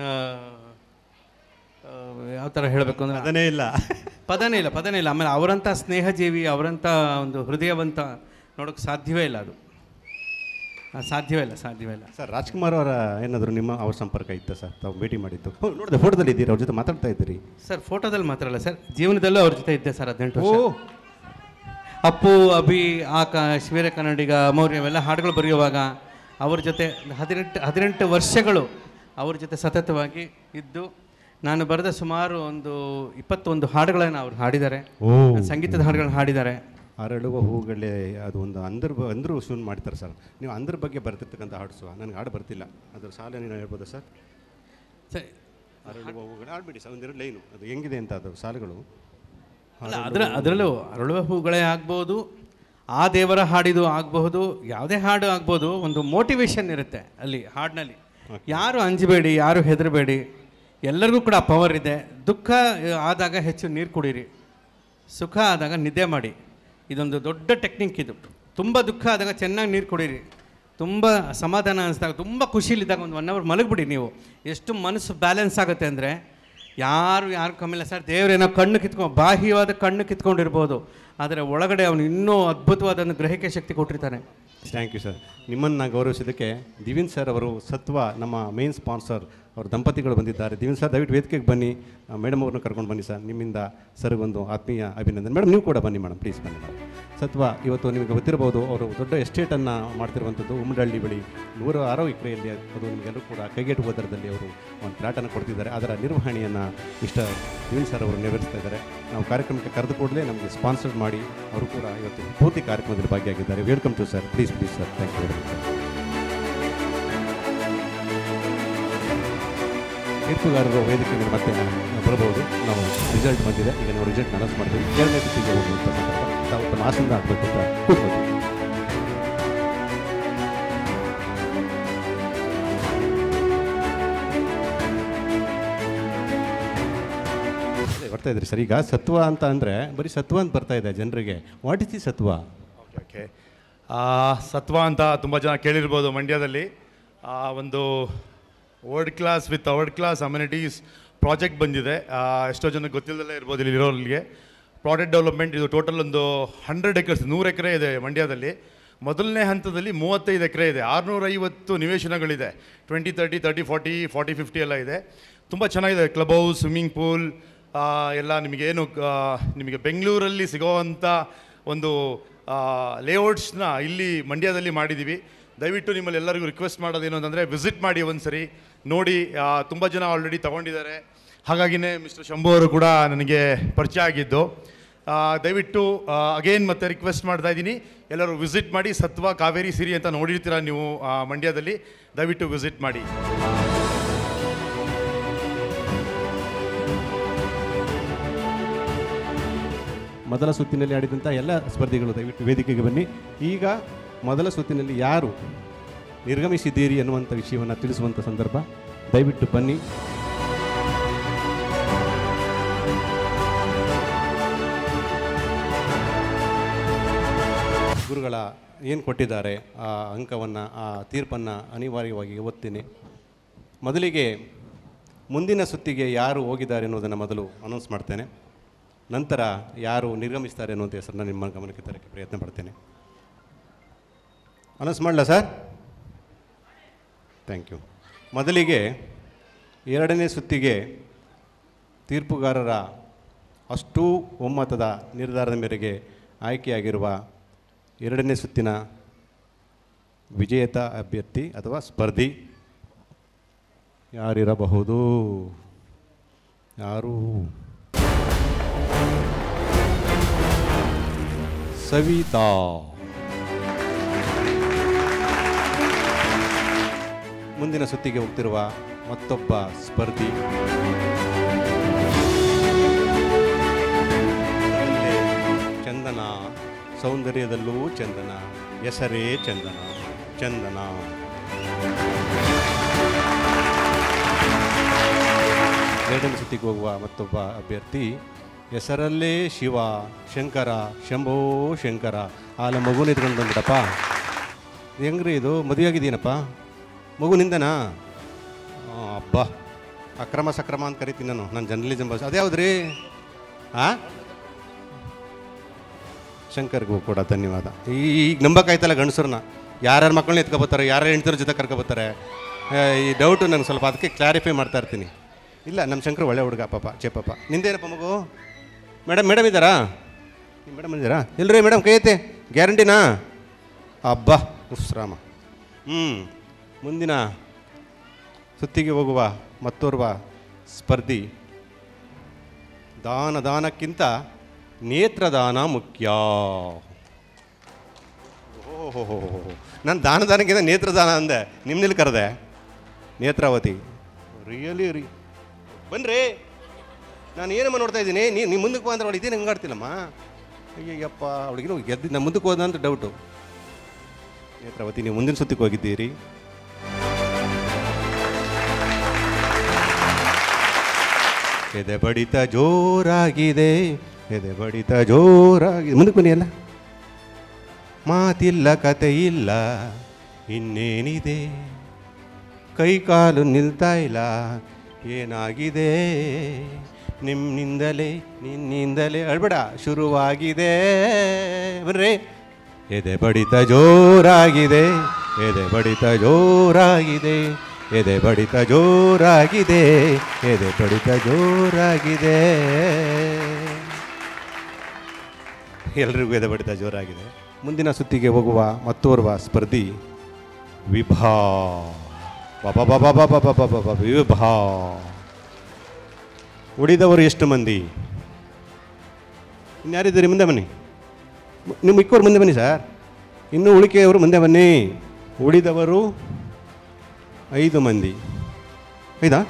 ಯಾವ ಥರ ಹೇಳಬೇಕು ಅಂದರೆ ಪದನೇ ಇಲ್ಲ ಪದನೇ ಇಲ್ಲ ಪದನೇ ಇಲ್ಲ ಆಮೇಲೆ ಅವರಂಥ ಸ್ನೇಹಜೀವಿ ಅವರಂಥ ಒಂದು ಹೃದಯವಂತ ನೋಡೋಕ್ಕೆ ಸಾಧ್ಯವೇ ಇಲ್ಲ ಅದು ಆ, ಸಾಧ್ಯವೇ ಇಲ್ಲ ಸಾಧ್ಯವೇ ಇಲ್ಲ ಸರ್ ರಾಜ್ಕುಮಾರ್ ಅವರ ಏನಾದರೂ ನಿಮ್ಮ ಅವ್ರ ಸಂಪರ್ಕ ಇತ್ತ ಸರ್ ತಾವು ಭೇಟಿ ಮಾಡಿದ್ದು ಹೋ, ನೋಡಿದೆ ಫೋಟೋದಲ್ಲಿ ಇದ್ದೀರಿ ಅವ್ರ ಜೊತೆ ಮಾತಾಡ್ತಾ ಇದ್ದೀರಿ ಸರ್ ಫೋಟೋದಲ್ಲಿ ಮಾತ್ರ ಅಲ್ಲ ಸರ್ ಜೀವನದಲ್ಲೂ ಅವ್ರ ಜೊತೆ ಇದ್ದೆ ಸರ್ ಹದಿನೆಂಟು ವರ್ಷ ಓ. ಅಪ್ಪು ಅಭಿ ಆಕಾಶ್ ವೀರ ಕನ್ನಡಿಗ ಮೌರ್ಯ ಇವೆಲ್ಲ ಹಾಡುಗಳು ಬರೆಯುವಾಗ ಅವ್ರ ಜೊತೆ ಹದಿನೆಂಟು ಹದಿನೆಂಟು ವರ್ಷಗಳು ಅವ್ರ ಜೊತೆ ಸತತವಾಗಿ ಇದ್ದು ನಾನು ಬರೆದ ಸುಮಾರು ಒಂದು ಇಪ್ಪತ್ತೊಂದು ಹಾಡುಗಳನ್ನು ಅವ್ರು ಹಾಡಿದ್ದಾರೆ ಓ. ಸಂಗೀತದ ಹಾಡುಗಳನ್ನ ಹಾಡಿದ್ದಾರೆ ಅರಳುವ ಹೂಗಳೇ ಅದು ಒಂದು ಅಂದ್ರ ಅಂದ್ರು ಶೂನ್ ಮಾಡ್ತಾರೆ ಸರ್ ನೀವು ಅಂದ್ರ ಬಗ್ಗೆ ಬರ್ತಿರ್ತಕ್ಕಂಥ ಹಾಡ್ಸು ನನಗೆ ಹಾಡು ಬರ್ತಿಲ್ಲ ಅದ್ರ ಸಾಲ ನೀವು ಹೇಳ್ಬೋದಾ ಸರ್ ಸರಿ ಅರಳುವ ಹೂಗಳು ಹಾಡ್ಬಿಡಿ ಸರ್ ಒಂದೆರಡು ಲೈನು ಅದು ಹೆಂಗಿದೆ ಅಂತ ಅದು ಸಾಲುಗಳು ಅಲ್ಲ ಅದರ ಅದರಲ್ಲೂ ಅರಳುವ ಹೂಗಳೇ ಆಗ್ಬೋದು ಆ ದೇವರ ಹಾಡಿದು ಆಗಬಹುದು ಯಾವುದೇ ಹಾಡು ಆಗ್ಬೋದು ಒಂದು ಮೋಟಿವೇಶನ್ ಇರುತ್ತೆ ಅಲ್ಲಿ ಹಾಡಿನಲ್ಲಿ ಯಾರು ಅಂಜಬೇಡಿ ಯಾರು ಹೆದರಬೇಡಿ ಎಲ್ಲರಿಗೂ ಕೂಡ ಪವರ್ ಇದೆ ದುಃಖ ಆದಾಗ ಹೆಚ್ಚು ನೀರು ಕುಡೀರಿ ಸುಖ ಆದಾಗ ನಿದ್ದೆ ಮಾಡಿ ಇದೊಂದು ದೊಡ್ಡ ಟೆಕ್ನಿಕ್ ಇದು ತುಂಬ ದುಃಖ ಆದಾಗ ಚೆನ್ನಾಗಿ ನೀರು ಕುಡೀರಿ ತುಂಬ ಸಮಾಧಾನ ಅನಿಸಿದಾಗ ತುಂಬ ಖುಷಿಲಿದ್ದಾಗ ಒಂದು ಒನ್ ಅವರ್ ಮಲಗಿಬಿಡಿ ನೀವು ಎಷ್ಟು ಮನಸ್ಸು ಬ್ಯಾಲೆನ್ಸ್ ಆಗುತ್ತೆ ಅಂದರೆ ಯಾರು ಯಾರು ಕಮ್ಮಿಲ್ಲ ಸರ್ ದೇವರೇನೋ ಕಣ್ಣು ಕಿತ್ಕೊಂಡು ಬಾಹ್ಯವಾದ ಕಣ್ಣು ಕಿತ್ಕೊಂಡಿರ್ಬೋದು ಆದರೆ ಒಳಗಡೆ ಅವನು ಇನ್ನೂ ಅದ್ಭುತವಾದ ಒಂದು ಗ್ರಹಿಕೆ ಶಕ್ತಿ ಕೊಟ್ಟಿರ್ತಾನೆ ಥ್ಯಾಂಕ್ ಯು ಸರ್ ನಿಮ್ಮನ್ನು ಗೌರವಿಸಿದ್ದಕ್ಕೆ ದಿವಿನ್ ಸರ್ ಅವರು ಸತ್ವ ನಮ್ಮ ಮೇನ್ ಸ್ಪಾನ್ಸರ್ ಅವ್ರ ದಂಪತಿಗಳು ಬಂದಿದ್ದಾರೆ ದಿವಿನ್ ಸರ್ ದಯವಿಟ್ಟು ವೇದಿಕೆಗೆ ಬನ್ನಿ ಮೇಡಮ್ ಅವ್ರನ್ನ ಕರ್ಕೊಂಡು ಬನ್ನಿ ಸರ್ ನಿಮ್ಮಿಂದ ಸರ್ಗೊಂದು ಆತ್ಮೀಯ ಅಭಿನಂದನೆ ಮೇಡಮ್ ನೀವು ಕೂಡ ಬನ್ನಿ ಮೇಡಮ್ ಪ್ಲೀಸ್ ಬನ್ನಿ ಮೇಡಮ್ ಸತ್ವ ಇವತ್ತು ನಿಮಗೆ ಗೊತ್ತಿರ್ಬೋದು ಅವರು ದೊಡ್ಡ ಎಸ್ಟೇಟನ್ನು ಮಾಡ್ತಿರುವಂಥದ್ದು ಉಮ್ಮಡಹಳ್ಳಿ ಬಳಿ ನೂರ ಆರೋ ಎಕರೆಯಲ್ಲಿ ಅದು ನಿಮಗೆಲ್ಲರೂ ಕೂಡ ಕೈಗೆಟುಕುವ ದರದಲ್ಲಿ ಅವರು ಒಂದು ಪ್ಲಾಟನ್ನು ಕೊಡ್ತಿದ್ದಾರೆ ಅದರ ನಿರ್ವಹಣೆಯನ್ನು ಮಿಸ್ಟರ್ ದಿವಿನ್ ಸರ್ ಅವರು ನೆರವೇರಿಸ್ತಾ ಇದ್ದಾರೆ ನಾವು ಕಾರ್ಯಕ್ರಮಕ್ಕೆ ಕರೆದು ಕೂಡಲೇ ನಮಗೆ ಸ್ಪಾನ್ಸರ್ ಮಾಡಿ ಅವರು ಕೂಡ ಇವತ್ತು ಪೂರ್ತಿ ಕಾರ್ಯಕ್ರಮದಲ್ಲಿ ಭಾಗಿಯಾಗಿದ್ದಾರೆ welcome to sir please please sir thank you very much ತೀರ್ಪುಗಾರರು ವೇದಿಕೆ ಮೇಲೆ ಮತ್ತೆ ಬರಬಹುದು ನಾವು ರಿಸಲ್ಟ್ ಬಂದಿದೆ ಈಗ ನಾವು ರಿಸಲ್ಟ್ ಅನೌನ್ಸ್ ಮಾಡ್ತೀವಿ ಎರಡನೇ ಸುತ್ತಿಗೆ ಹೋಗುವಂಥ ಸಂದರ್ಭ ತಾವು ತಮ್ಮ ಆಸನದ ಆಗಬೇಕು ಅಂತ ಕೂತ್ಕೊಳ್ತೀವಿ ಬರ್ತಾ ಇದ್ರಿ ಸರ್ ಈಗ ಸತ್ವ ಅಂತ ಅಂದರೆ ಬರೀ ಸತ್ವ ಅಂತ ಬರ್ತಾ ಇದೆ ಜನರಿಗೆ what is the Satva okay ಆ, ಸತ್ವ ಅಂತ ತುಂಬ ಜನ ಕೇಳಿರ್ಬೋದು ಮಂಡ್ಯದಲ್ಲಿ ಆ, ಒಂದು world class with world class amenities project ಬಂದಿದೆ ಆ, ಎಷ್ಟೋ ಜನಕ್ಕೆ ಗೊತ್ತಿಲ್ಲದಲ್ಲೇ ಇರ್ಬೋದು ಇಲ್ಲಿ ಇರೋರಿಗೆ ಪ್ರಾಡಕ್ಟ್ ಡೆವಲಪ್ಮೆಂಟ್ ಇದು ಟೋಟಲ್ ಒಂದು ಹಂಡ್ರೆಡ್ ಎಕರ್ಸ್ ನೂರು ಎಕರೆ ಇದೆ ಮಂಡ್ಯದಲ್ಲಿ ಮೊದಲನೇ ಹಂತದಲ್ಲಿ ಮೂವತ್ತೈದು ಎಕರೆ ಇದೆ ಆರುನೂರೈವತ್ತು ನಿವೇಶನಗಳಿದೆ twenty thirty thirty forty forty fifty ಎಲ್ಲ ಇದೆ ತುಂಬ ಚೆನ್ನಾಗಿದೆ ಕ್ಲಬ್ ಹೌಸ್ ಸ್ವಿಮ್ಮಿಂಗ್ ಪೂಲ್ ಎಲ್ಲ ನಿಮಗೇನು ಆ, ನಿಮಗೆ ಬೆಂಗಳೂರಲ್ಲಿ ಸಿಗೋವಂಥ ಒಂದು ಲೇಔಟ್ಸ್ನ ಇಲ್ಲಿ ಮಂಡ್ಯದಲ್ಲಿ ಮಾಡಿದ್ದೀವಿ ದಯವಿಟ್ಟು ನಿಮ್ಮಲ್ಲಿ ಎಲ್ಲರಿಗೂ ರಿಕ್ವೆಸ್ಟ್ ಮಾಡೋದೇನು ಅಂತಂದರೆ ವಿಸಿಟ್ ಮಾಡಿ ಒಂದು ಸರಿ ನೋಡಿ ತುಂಬ ಜನ ಆಲ್ರೆಡಿ ತೊಗೊಂಡಿದ್ದಾರೆ ಹಾಗಾಗಿನೇ ಮಿಸ್ಟರ್ ಶಂಭು ಅವರು ಕೂಡ ನನಗೆ ಪರಿಚಯ ಆಗಿದ್ದು ಆ, ದಯವಿಟ್ಟು ಅಗೇನ್ ಮತ್ತೆ ರಿಕ್ವೆಸ್ಟ್ ಮಾಡ್ತಾ ಇದ್ದೀನಿ ಎಲ್ಲರೂ ವಿಸಿಟ್ ಮಾಡಿ ಸತ್ವ ಕಾವೇರಿ ಸಿರಿ ಅಂತ ನೋಡಿರ್ತೀರ ನೀವು ಆ, ಮಂಡ್ಯದಲ್ಲಿ ದಯವಿಟ್ಟು ವಿಸಿಟ್ ಮಾಡಿ ಮೊದಲ ಸುತ್ತಿನಲ್ಲಿ ಆಡಿದಂಥ ಎಲ್ಲ ಸ್ಪರ್ಧಿಗಳು ದಯವಿಟ್ಟು ವೇದಿಕೆಗೆ ಬನ್ನಿ ಈಗ ಮೊದಲ ಸುತ್ತಿನಲ್ಲಿ ಯಾರು ನಿರ್ಗಮಿಸಿದ್ದೀರಿ ಅನ್ನುವಂಥ ವಿಷಯವನ್ನು ತಿಳಿಸುವಂಥ ಸಂದರ್ಭ ದಯವಿಟ್ಟು ಬನ್ನಿ ಗುರುಗಳ ಏನು ಕೊಟ್ಟಿದ್ದಾರೆ ಆ ಅಂಕವನ್ನು ಆ ತೀರ್ಪನ್ನು ಅನಿವಾರ್ಯವಾಗಿ ಓದ್ತೀನಿ ಮೊದಲಿಗೆ ಮುಂದಿನ ಸುತ್ತಿಗೆ ಯಾರು ಹೋಗಿದ್ದಾರೆ ಅನ್ನೋದನ್ನು ಮೊದಲು ಅನೌನ್ಸ್ ಮಾಡ್ತೇನೆ ನಂತರ ಯಾರು ನಿರ್ಗಮಿಸ್ತಾರೆ ಅನ್ನುವಂಥ ಹೆಸರನ್ನ ನಿಮ್ಮ ಗಮನಕ್ಕೆ ತರಕ್ಕೆ ಪ್ರಯತ್ನ ಪಡ್ತೇನೆ ಅನೌನ್ಸ್ ಮಾಡಲ ಸರ್ ಥ್ಯಾಂಕ್ ಯು ಮೊದಲಿಗೆ ಎರಡನೇ ಸುತ್ತಿಗೆ ತೀರ್ಪುಗಾರರ ಅಷ್ಟೂ ಒಮ್ಮತದ ನಿರ್ಧಾರದ ಮೇರೆಗೆ ಆಯ್ಕೆಯಾಗಿರುವ ಎರಡನೇ ಸುತ್ತಿನ ವಿಜೇತ ಅಭ್ಯರ್ಥಿ ಅಥವಾ ಸ್ಪರ್ಧಿ ಯಾರಿರಬಹುದು ಯಾರು ಸವಿತಾ ಮುಂದಿನ ಸುತ್ತಿಗೆ ಹೋಗ್ತಿರುವ ಮತ್ತೊಬ್ಬ ಸ್ಪರ್ಧಿ ಅದರಲ್ಲೇ ಚಂದನ ಸೌಂದರ್ಯದಲ್ಲೂ ಚಂದನ ಹೆಸರೇ ಚಂದನ ಚಂದನ ಎರಡನೇ ಸುತ್ತಿಗೆ ಹೋಗುವ ಮತ್ತೊಬ್ಬ ಅಭ್ಯರ್ಥಿ ಹೆಸರಲ್ಲೇ ಶಿವ ಶಂಕರ ಶಂಭೋ ಶಂಕರ ಆಲ ಮಗು ನಿಂತ್ಕೊಂಡು ಬಂದ್ಬಿಡಪ್ಪ ಹೆಂಗ್ರಿ ಇದು ಮದುವೆ ಆಗಿದ್ದೀನಪ್ಪ ಮಗು ನಿಂದನಾ ಆ, ಅಬ್ಬ ಅಕ್ರಮ ಸಕ್ರಮ ಅಂತ ಕರಿತೀನಿ ನಾನು ನಾನು ಜರ್ನಲಿಸಮ್ ಬಸ್ ಅದ್ಯಾವ್ದ್ರಿ ಆ ಶಂಕರ್ಗೂ ಕೂಡ ಧನ್ಯವಾದ ಈ ಈಗ ನಂಬಕ್ಕಾಯ್ತಲ್ಲ ಗಂಡಸರನ್ನ ಯಾರ್ಯಾರ ಮಕ್ಕಳನ್ನ ಎತ್ಕೊಬತ್ತಾರೆ ಯಾರ್ಯಾರ ಹೆಣ್ತರ ಜೊತೆ ಕರ್ಕೊಬತ್ತಾರೆ ಆ, ಈ ಡೌಟು ನಂಗೆ ಸ್ವಲ್ಪ ಅದಕ್ಕೆ ಕ್ಲಾರಿಫೈ ಮಾಡ್ತಾ ಇರ್ತೀನಿ ಇಲ್ಲ ನಮ್ಮ ಶಂಕರ್ ಒಳ್ಳೆ ಹುಡುಗ ಪಾಪ ಚೇಪಪ್ಪ ನಿಂದೇನಪ್ಪ ಮಗು ಮೇಡಮ್ ಮೇಡಮ್ ಇದ್ದಾರಾ ಮೇಡಮ್ ಇದ್ದಾರಾ ಇಲ್ರಿ ಮೇಡಮ್ ಕೈ ಐತೆ ಗ್ಯಾರಂಟಿನಾ ಅಬ್ಬಾ ಉಸ್ರಾಮ ಹ್ಞೂ ಮುಂದಿನ ಸುತ್ತಿಗೆ ಹೋಗುವ ಮತ್ತೋರ್ವ ಸ್ಪರ್ಧಿ ದಾನ ದಾನಕ್ಕಿಂತ ನೇತ್ರದಾನ ಮುಖ್ಯ ಓಹೋ ನಾನು ದಾನ ದಾನಕ್ಕಿಂತ ನೇತ್ರದಾನ ಅಂದೆ ನಿಮ್ಮಲ್ಲಿ ಕರೆದೆ ನೇತ್ರಾವತಿ ರಿಯಲಿ ರೀ ಬನ್ರಿ ನಾನು ಏನಮ್ಮ ನೋಡ್ತಾ ಇದ್ದೀನಿ ನೀ ನೀವು ಮುಂದಕ್ಕೆ ಬಾ ಅಂದ್ರೆ ಅವಳು ಇದೇನು ಹಂಗಾಡ್ತಿಲ್ಲಮ್ಮ ಅಯ್ಯಯ್ಯಪ್ಪ ಅವಳಿಗೆ ಗೆದ್ದು ನಾನು ಮುಂದಕ್ಕೆ ಹೋದ ಅಂತ ಡೌಟು ನೇತ್ರಾವತಿ ನೀವು ಮುಂದಿನ ಸುತ್ತಿಗೆ ಹೋಗಿದ್ದೀರಿ ಎದೆ ಬಡಿತ ಜೋರಾಗಿದೆ ಎದೆ ಬಡಿತ ಜೋರಾಗಿದೆ ಮುಂದಕ್ಕೆ ಬನ್ನಿ ಅಲ್ಲ ಮಾತಿಲ್ಲ ಕತೆ ಇಲ್ಲ ಇನ್ನೇನಿದೆ ಕೈ ಕಾಲು ನಿಲ್ತಾ ಇಲ್ಲ ಏನಾಗಿದೆ ನಿಮ್ಮಿಂದಲೇ ನಿನ್ನಿಂದಲೇ ಅಳ್ಬೇಡ ಶುರುವಾಗಿದೆ ಬರ್ರಿ ಎದೆ ಬಡಿತ ಜೋರಾಗಿದೆ ಎದೆ ಬಡಿತ ಜೋರಾಗಿದೆ ಎದೆ ಬಡಿತ ಜೋರಾಗಿದೆ ಎದೆ ಬಡಿತ ಜೋರಾಗಿದೆ ಎಲ್ರಿಗೂ ಎದೆ ಬಡಿತ ಜೋರಾಗಿದೆ ಮುಂದಿನ ಸುತ್ತಿಗೆ ಹೋಗುವ ಮತ್ತೋರ್ವ ಸ್ಪರ್ಧಿ ವಿಭಾ ಬಾಬಾ ಬಾಬಾ ಬಾಬಾ ಬಾಬಾ ಬಾಬಾ ವಿಭಾ ಉಳಿದವರು ಎಷ್ಟು ಮಂದಿ ಇನ್ಯಾರಿದ್ದೀರಿ ಮುಂದೆ ಬನ್ನಿ ಮ- ನಿಮ್ಮ ಮಿಕ್ಕವ್ರು ಮುಂದೆ ಬನ್ನಿ ಸರ್ ಇನ್ನು ಉಳಿಕೆಯವರು ಮುಂದೆ ಬನ್ನಿ ಉಳಿದವರು ಐದು ಮಂದಿ ಐದಾ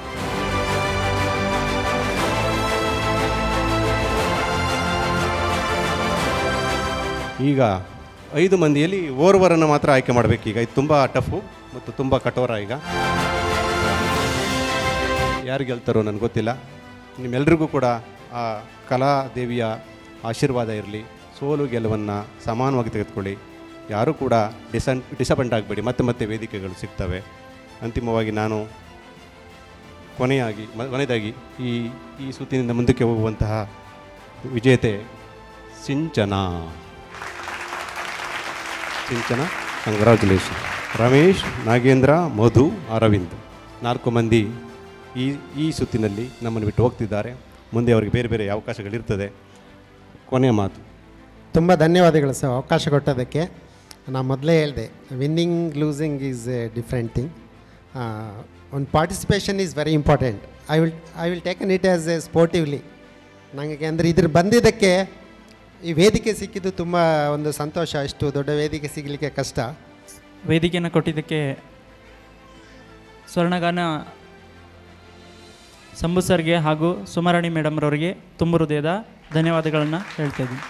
ಈಗ ಐದು ಮಂದಿಯಲ್ಲಿ ಓರ್ವರನ್ನು ಮಾತ್ರ ಆಯ್ಕೆ ಮಾಡಬೇಕೀಗ ಇದು ತುಂಬ ಟಫು ಮತ್ತು ತುಂಬ ಕಠೋರ ಈಗ ಯಾರು ಗೆಲ್ತಾರೋ ನನಗೆ ಗೊತ್ತಿಲ್ಲ ನಿಮ್ಮೆಲ್ರಿಗೂ ಕೂಡ ಆ ಕಲಾದೇವಿಯ ಆಶೀರ್ವಾದ ಇರಲಿ ಸೋಲು ಗೆಲುವನ್ನು ಸಮಾನವಾಗಿ ತೆಗೆದುಕೊಳ್ಳಿ ಯಾರೂ ಕೂಡ ಡಿಸನ್ ಡಿಸಪಾಯಿಂಟ್ ಆಗಬೇಡಿ ಮತ್ತೆ ಮತ್ತೆ ವೇದಿಕೆಗಳು ಸಿಗ್ತವೆ ಅಂತಿಮವಾಗಿ ನಾನು ಕೊನೆಯಾಗಿ ಮ- ಕೊನೆಯದಾಗಿ ಈ ಈ ಸುತ್ತಿನಿಂದ ಮುಂದಕ್ಕೆ ಹೋಗುವಂತಹ ವಿಜೇತೆ ಸಿಂಚನ ಸಿಂಚನ ಕಂಗ್ರ್ಯಾಚುಲೇಷನ್ ರಮೇಶ್ ನಾಗೇಂದ್ರ ಮಧು ಅರವಿಂದ್ ನಾಲ್ಕು ಮಂದಿ ಈ ಈ ಸುತ್ತಿನಲ್ಲಿ ನಮ್ಮನ್ನು ಬಿಟ್ಟು ಹೋಗ್ತಿದ್ದಾರೆ ಮುಂದೆ ಅವರಿಗೆ ಬೇರೆ ಬೇರೆ ಅವಕಾಶಗಳಿರ್ತದೆ ಕೊನೆಯ ಮಾತು ತುಂಬ ಧನ್ಯವಾದಗಳು ಸರ್ ಅವಕಾಶ ಕೊಟ್ಟದಕ್ಕೆ ನಾನು ಮೊದಲೇ ಹೇಳಿದೆ winning losing is a different thing ಒಂದು participation is very important I will I will taken it as a sportively ನನಗೆ ಅಂದರೆ ಇದ್ರ ಬಂದಿದ್ದಕ್ಕೆ ಈ ವೇದಿಕೆ ಸಿಕ್ಕಿದ್ದು ತುಂಬ ಒಂದು ಸಂತೋಷ ಇಷ್ಟು ದೊಡ್ಡ ವೇದಿಕೆ ಸಿಗಲಿಕ್ಕೆ ಕಷ್ಟ ವೇದಿಕೆಯನ್ನು ಕೊಟ್ಟಿದ್ದಕ್ಕೆ ಸ್ವರ್ಣಗಾನ ಸಂಬು ಸರ್ಗೆ ಹಾಗೂ ಸುಮರಾಣಿ ಮೇಡಮ್ರವರಿಗೆ ತುಂಬ ಹೃದಯದ ಧನ್ಯವಾದಗಳನ್ನು ಹೇಳ್ತಾ ಇದ್ದೀನಿ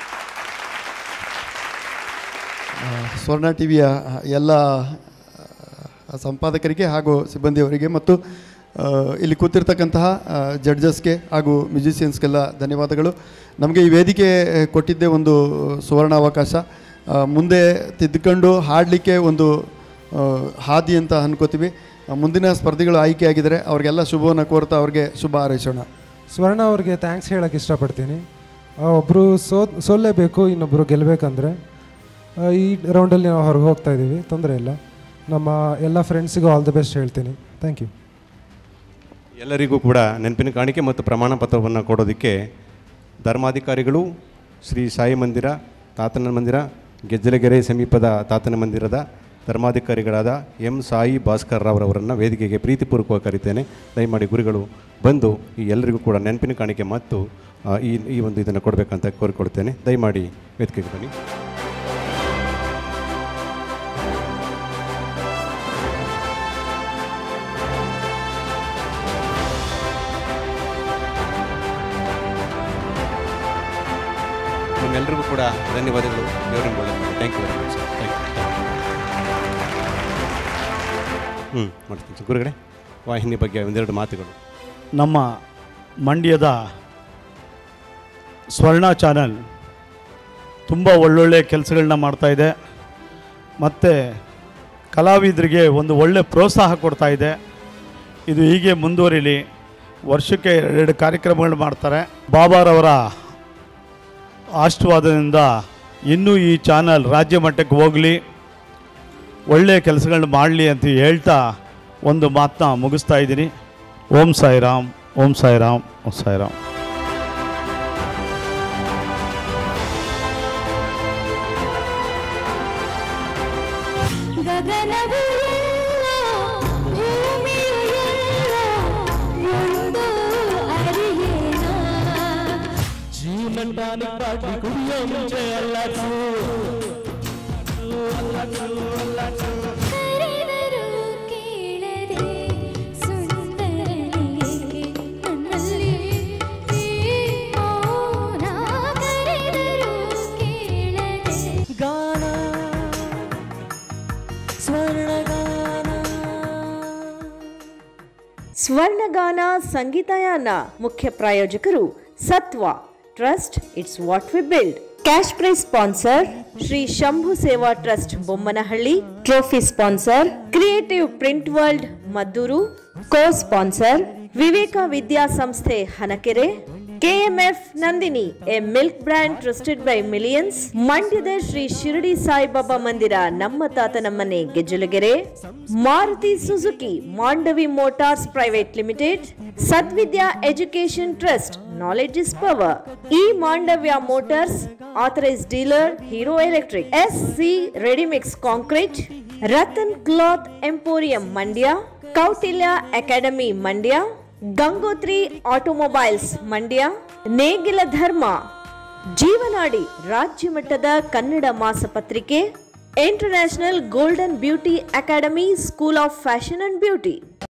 ಆ, ಸ್ವರ್ಣ ಟಿ ವಿಯ ಎಲ್ಲ ಆ, ಸಂಪಾದಕರಿಗೆ ಹಾಗೂ ಸಿಬ್ಬಂದಿಯವರಿಗೆ ಮತ್ತು ಆ, ಇಲ್ಲಿ ಕೂತಿರ್ತಕ್ಕಂತಹ ಜಡ್ಜಸ್ಗೆ ಹಾಗೂ ಮ್ಯೂಸಿಷಿಯನ್ಸ್ಗೆಲ್ಲ ಧನ್ಯವಾದಗಳು ನಮಗೆ ಈ ವೇದಿಕೆ ಕೊಟ್ಟಿದ್ದೇ ಒಂದು ಸುವರ್ಣ ಅವಕಾಶ ಆ, ಮುಂದೆ ತಿದ್ದುಕೊಂಡು ಹಾಡಲಿಕ್ಕೆ ಒಂದು ಆ, ಹಾದಿ ಅಂತ ಅನ್ಕೋತೀವಿ ಆ, ಮುಂದಿನ ಸ್ಪರ್ಧಿಗಳು ಆಯ್ಕೆಯಾಗಿದ್ದಾರೆ ಅವರಿಗೆಲ್ಲ ಶುಭವನ್ನು ಕೋರ್ತಾ ಅವ್ರಿಗೆ ಶುಭ ಹಾರೈಸೋಣ ಸ್ವರ್ಣ ಅವ್ರಿಗೆ ಥ್ಯಾಂಕ್ಸ್ ಹೇಳೋಕ್ಕೆ ಇಷ್ಟಪಡ್ತೀನಿ ಒಬ್ಬರು ಸೋ ಸೋಲ್ಲೇಬೇಕು ಇನ್ನೊಬ್ಬರು ಗೆಲ್ಲಬೇಕಂದ್ರೆ ಈ ರೌಂಡಲ್ಲಿ ನಾವು ಹೊರಗೆ ಹೋಗ್ತಾ ಇದ್ದೀವಿ ತೊಂದರೆ ಇಲ್ಲ ನಮ್ಮ ಎಲ್ಲ ಫ್ರೆಂಡ್ಸಿಗೂ ಆಲ್ ದಿ ಬೆಸ್ಟ್ ಹೇಳ್ತೀನಿ ಥ್ಯಾಂಕ್ ಯು ಎಲ್ಲರಿಗೂ ಕೂಡ ನೆನಪಿನ ಕಾಣಿಕೆ ಮತ್ತು ಪ್ರಮಾಣ ಪತ್ರವನ್ನು ಕೊಡೋದಕ್ಕೆ ಧರ್ಮಾಧಿಕಾರಿಗಳು ಶ್ರೀ ಸಾಯಿ ಮಂದಿರ ತಾತನ ಮಂದಿರ ಗೆಜ್ಜಲಗೆರೆ ಸಮೀಪದ ತಾತನ ಮಂದಿರದ ಧರ್ಮಾಧಿಕಾರಿಗಳಾದ ಎಂ ಸಾಯಿ ಭಾಸ್ಕರ್ ರಾವ್ರವರನ್ನು ವೇದಿಕೆಗೆ ಪ್ರೀತಿಪೂರ್ವಕವಾಗಿ ಕರಿತೇನೆ ದಯಮಾಡಿ ಗುರುಗಳು ಬಂದು ಈ ಎಲ್ಲರಿಗೂ ಕೂಡ ನೆನಪಿನ ಕಾಣಿಕೆ ಮತ್ತು ಆ, ಈ ಈ ಒಂದು ಇದನ್ನು ಕೊಡಬೇಕಂತ ಕೋರಿಕೊಳ್ತೇನೆ ದಯಮಾಡಿ ವೇದಿಕೆಗೆ ಬನ್ನಿ ನಿಮ್ಮೆಲ್ಲರಿಗೂ ಕೂಡ ಧನ್ಯವಾದಗಳು ದೇವರಿನ ಒಳ್ಳೆಯದು thank you very much sir thank you ಹ್ಞೂ ಮಾಡ್ತೀನಿ ಸರ್ ಗುರುಗಳೇ ವಾಹಿನಿ ಬಗ್ಗೆ ಒಂದೆರಡು ಮಾತುಗಳು ನಮ್ಮ ಮಂಡ್ಯದ ಸ್ವರ್ಣ ಚಾನಲ್ ತುಂಬ ಒಳ್ಳೊಳ್ಳೆ ಕೆಲಸಗಳನ್ನ ಮಾಡ್ತಾಯಿದೆ ಮತ್ತು ಕಲಾವಿದರಿಗೆ ಒಂದು ಒಳ್ಳೆ ಪ್ರೋತ್ಸಾಹ ಕೊಡ್ತಾ ಇದೆ ಇದು ಹೀಗೆ ಮುಂದುವರಿಲಿ ವರ್ಷಕ್ಕೆ ಎರಡು ಕಾರ್ಯಕ್ರಮಗಳು ಮಾಡ್ತಾರೆ ಬಾಬಾರವರ ಆಶೀರ್ವಾದದಿಂದ ಇನ್ನೂ ಈ ಚಾನಲ್ ರಾಜ್ಯ ಮಟ್ಟಕ್ಕೆ ಹೋಗಲಿ ಒಳ್ಳೆಯ ಕೆಲಸಗಳನ್ನ ಮಾಡಲಿ ಅಂತ ಹೇಳ್ತಾ ಒಂದು ಮಾತನ್ನ ಮುಗಿಸ್ತಾ ಇದ್ದೀನಿ ಓಂ ಸಾಯಿರಾಮ್ ಓಂ ಸಾಯಿರಾಮ್ ಓಂ ಸಾಯಿರಾಮ್ ಗಗನವು ಎಲ್ಲ, ಭೂಮಿಯು ಎಲ್ಲ, ಒಂದು ಅರಿಯೇನ. ಜೀವನ ಟಾನಿಕ್ ಬಾಟ್ಲಿ ಕುಡಿಯೋ ಮುಂಚೆ ಅಲ್ಲಾಚು ಕರೆದರೂ ಕೇಳದೆ ಸುಂದರನಿಗೆ ನನ್ನಲ್ಲಿ ಈ ಮೌನ ಕರೆದರೂ ಕೇಳದೆ ಗಾನ ಸ್ವರ್ಣಗಾನ ಸ್ವರ್ಣಗಾನ ಸಂಗೀತಯಾನ ಮುಖ್ಯ ಪ್ರಾಯೋಜಕರು Satva trust it's what we build cash prize sponsor Shri Shambhu Seva trust Bommanahalli trophy sponsor creative print world Maddur co sponsor Viveka Vidyasamsthe Hanakere KMF Nandini a milk brand trusted by millions ಮಂಡ್ಯದ ಶ್ರೀ ಶಿರಡಿ ಸಾಯಿಬಾಬಾ ಮಂದಿರ ನಮ್ಮ ತಾತನ ಮನೆ Gejjalagere Maruti Suzuki Mandavi motors private limited Sadvidya education trust knowledge is power ಇ Mandavya motors authorise dealer Hero electric S C ready mix concrete Ratan cloth emporium Mandya Kautilya academy Mandya Gangotri automobiles Mandya ನೇಗಿಲ ಧರ್ಮ ಜೀವನಾಡಿ ರಾಜ್ಯ ಮಟ್ಟದ ಕನ್ನಡ ಮಾಸಪತ್ರಿಕೆ international golden beauty academy school of fashion and beauty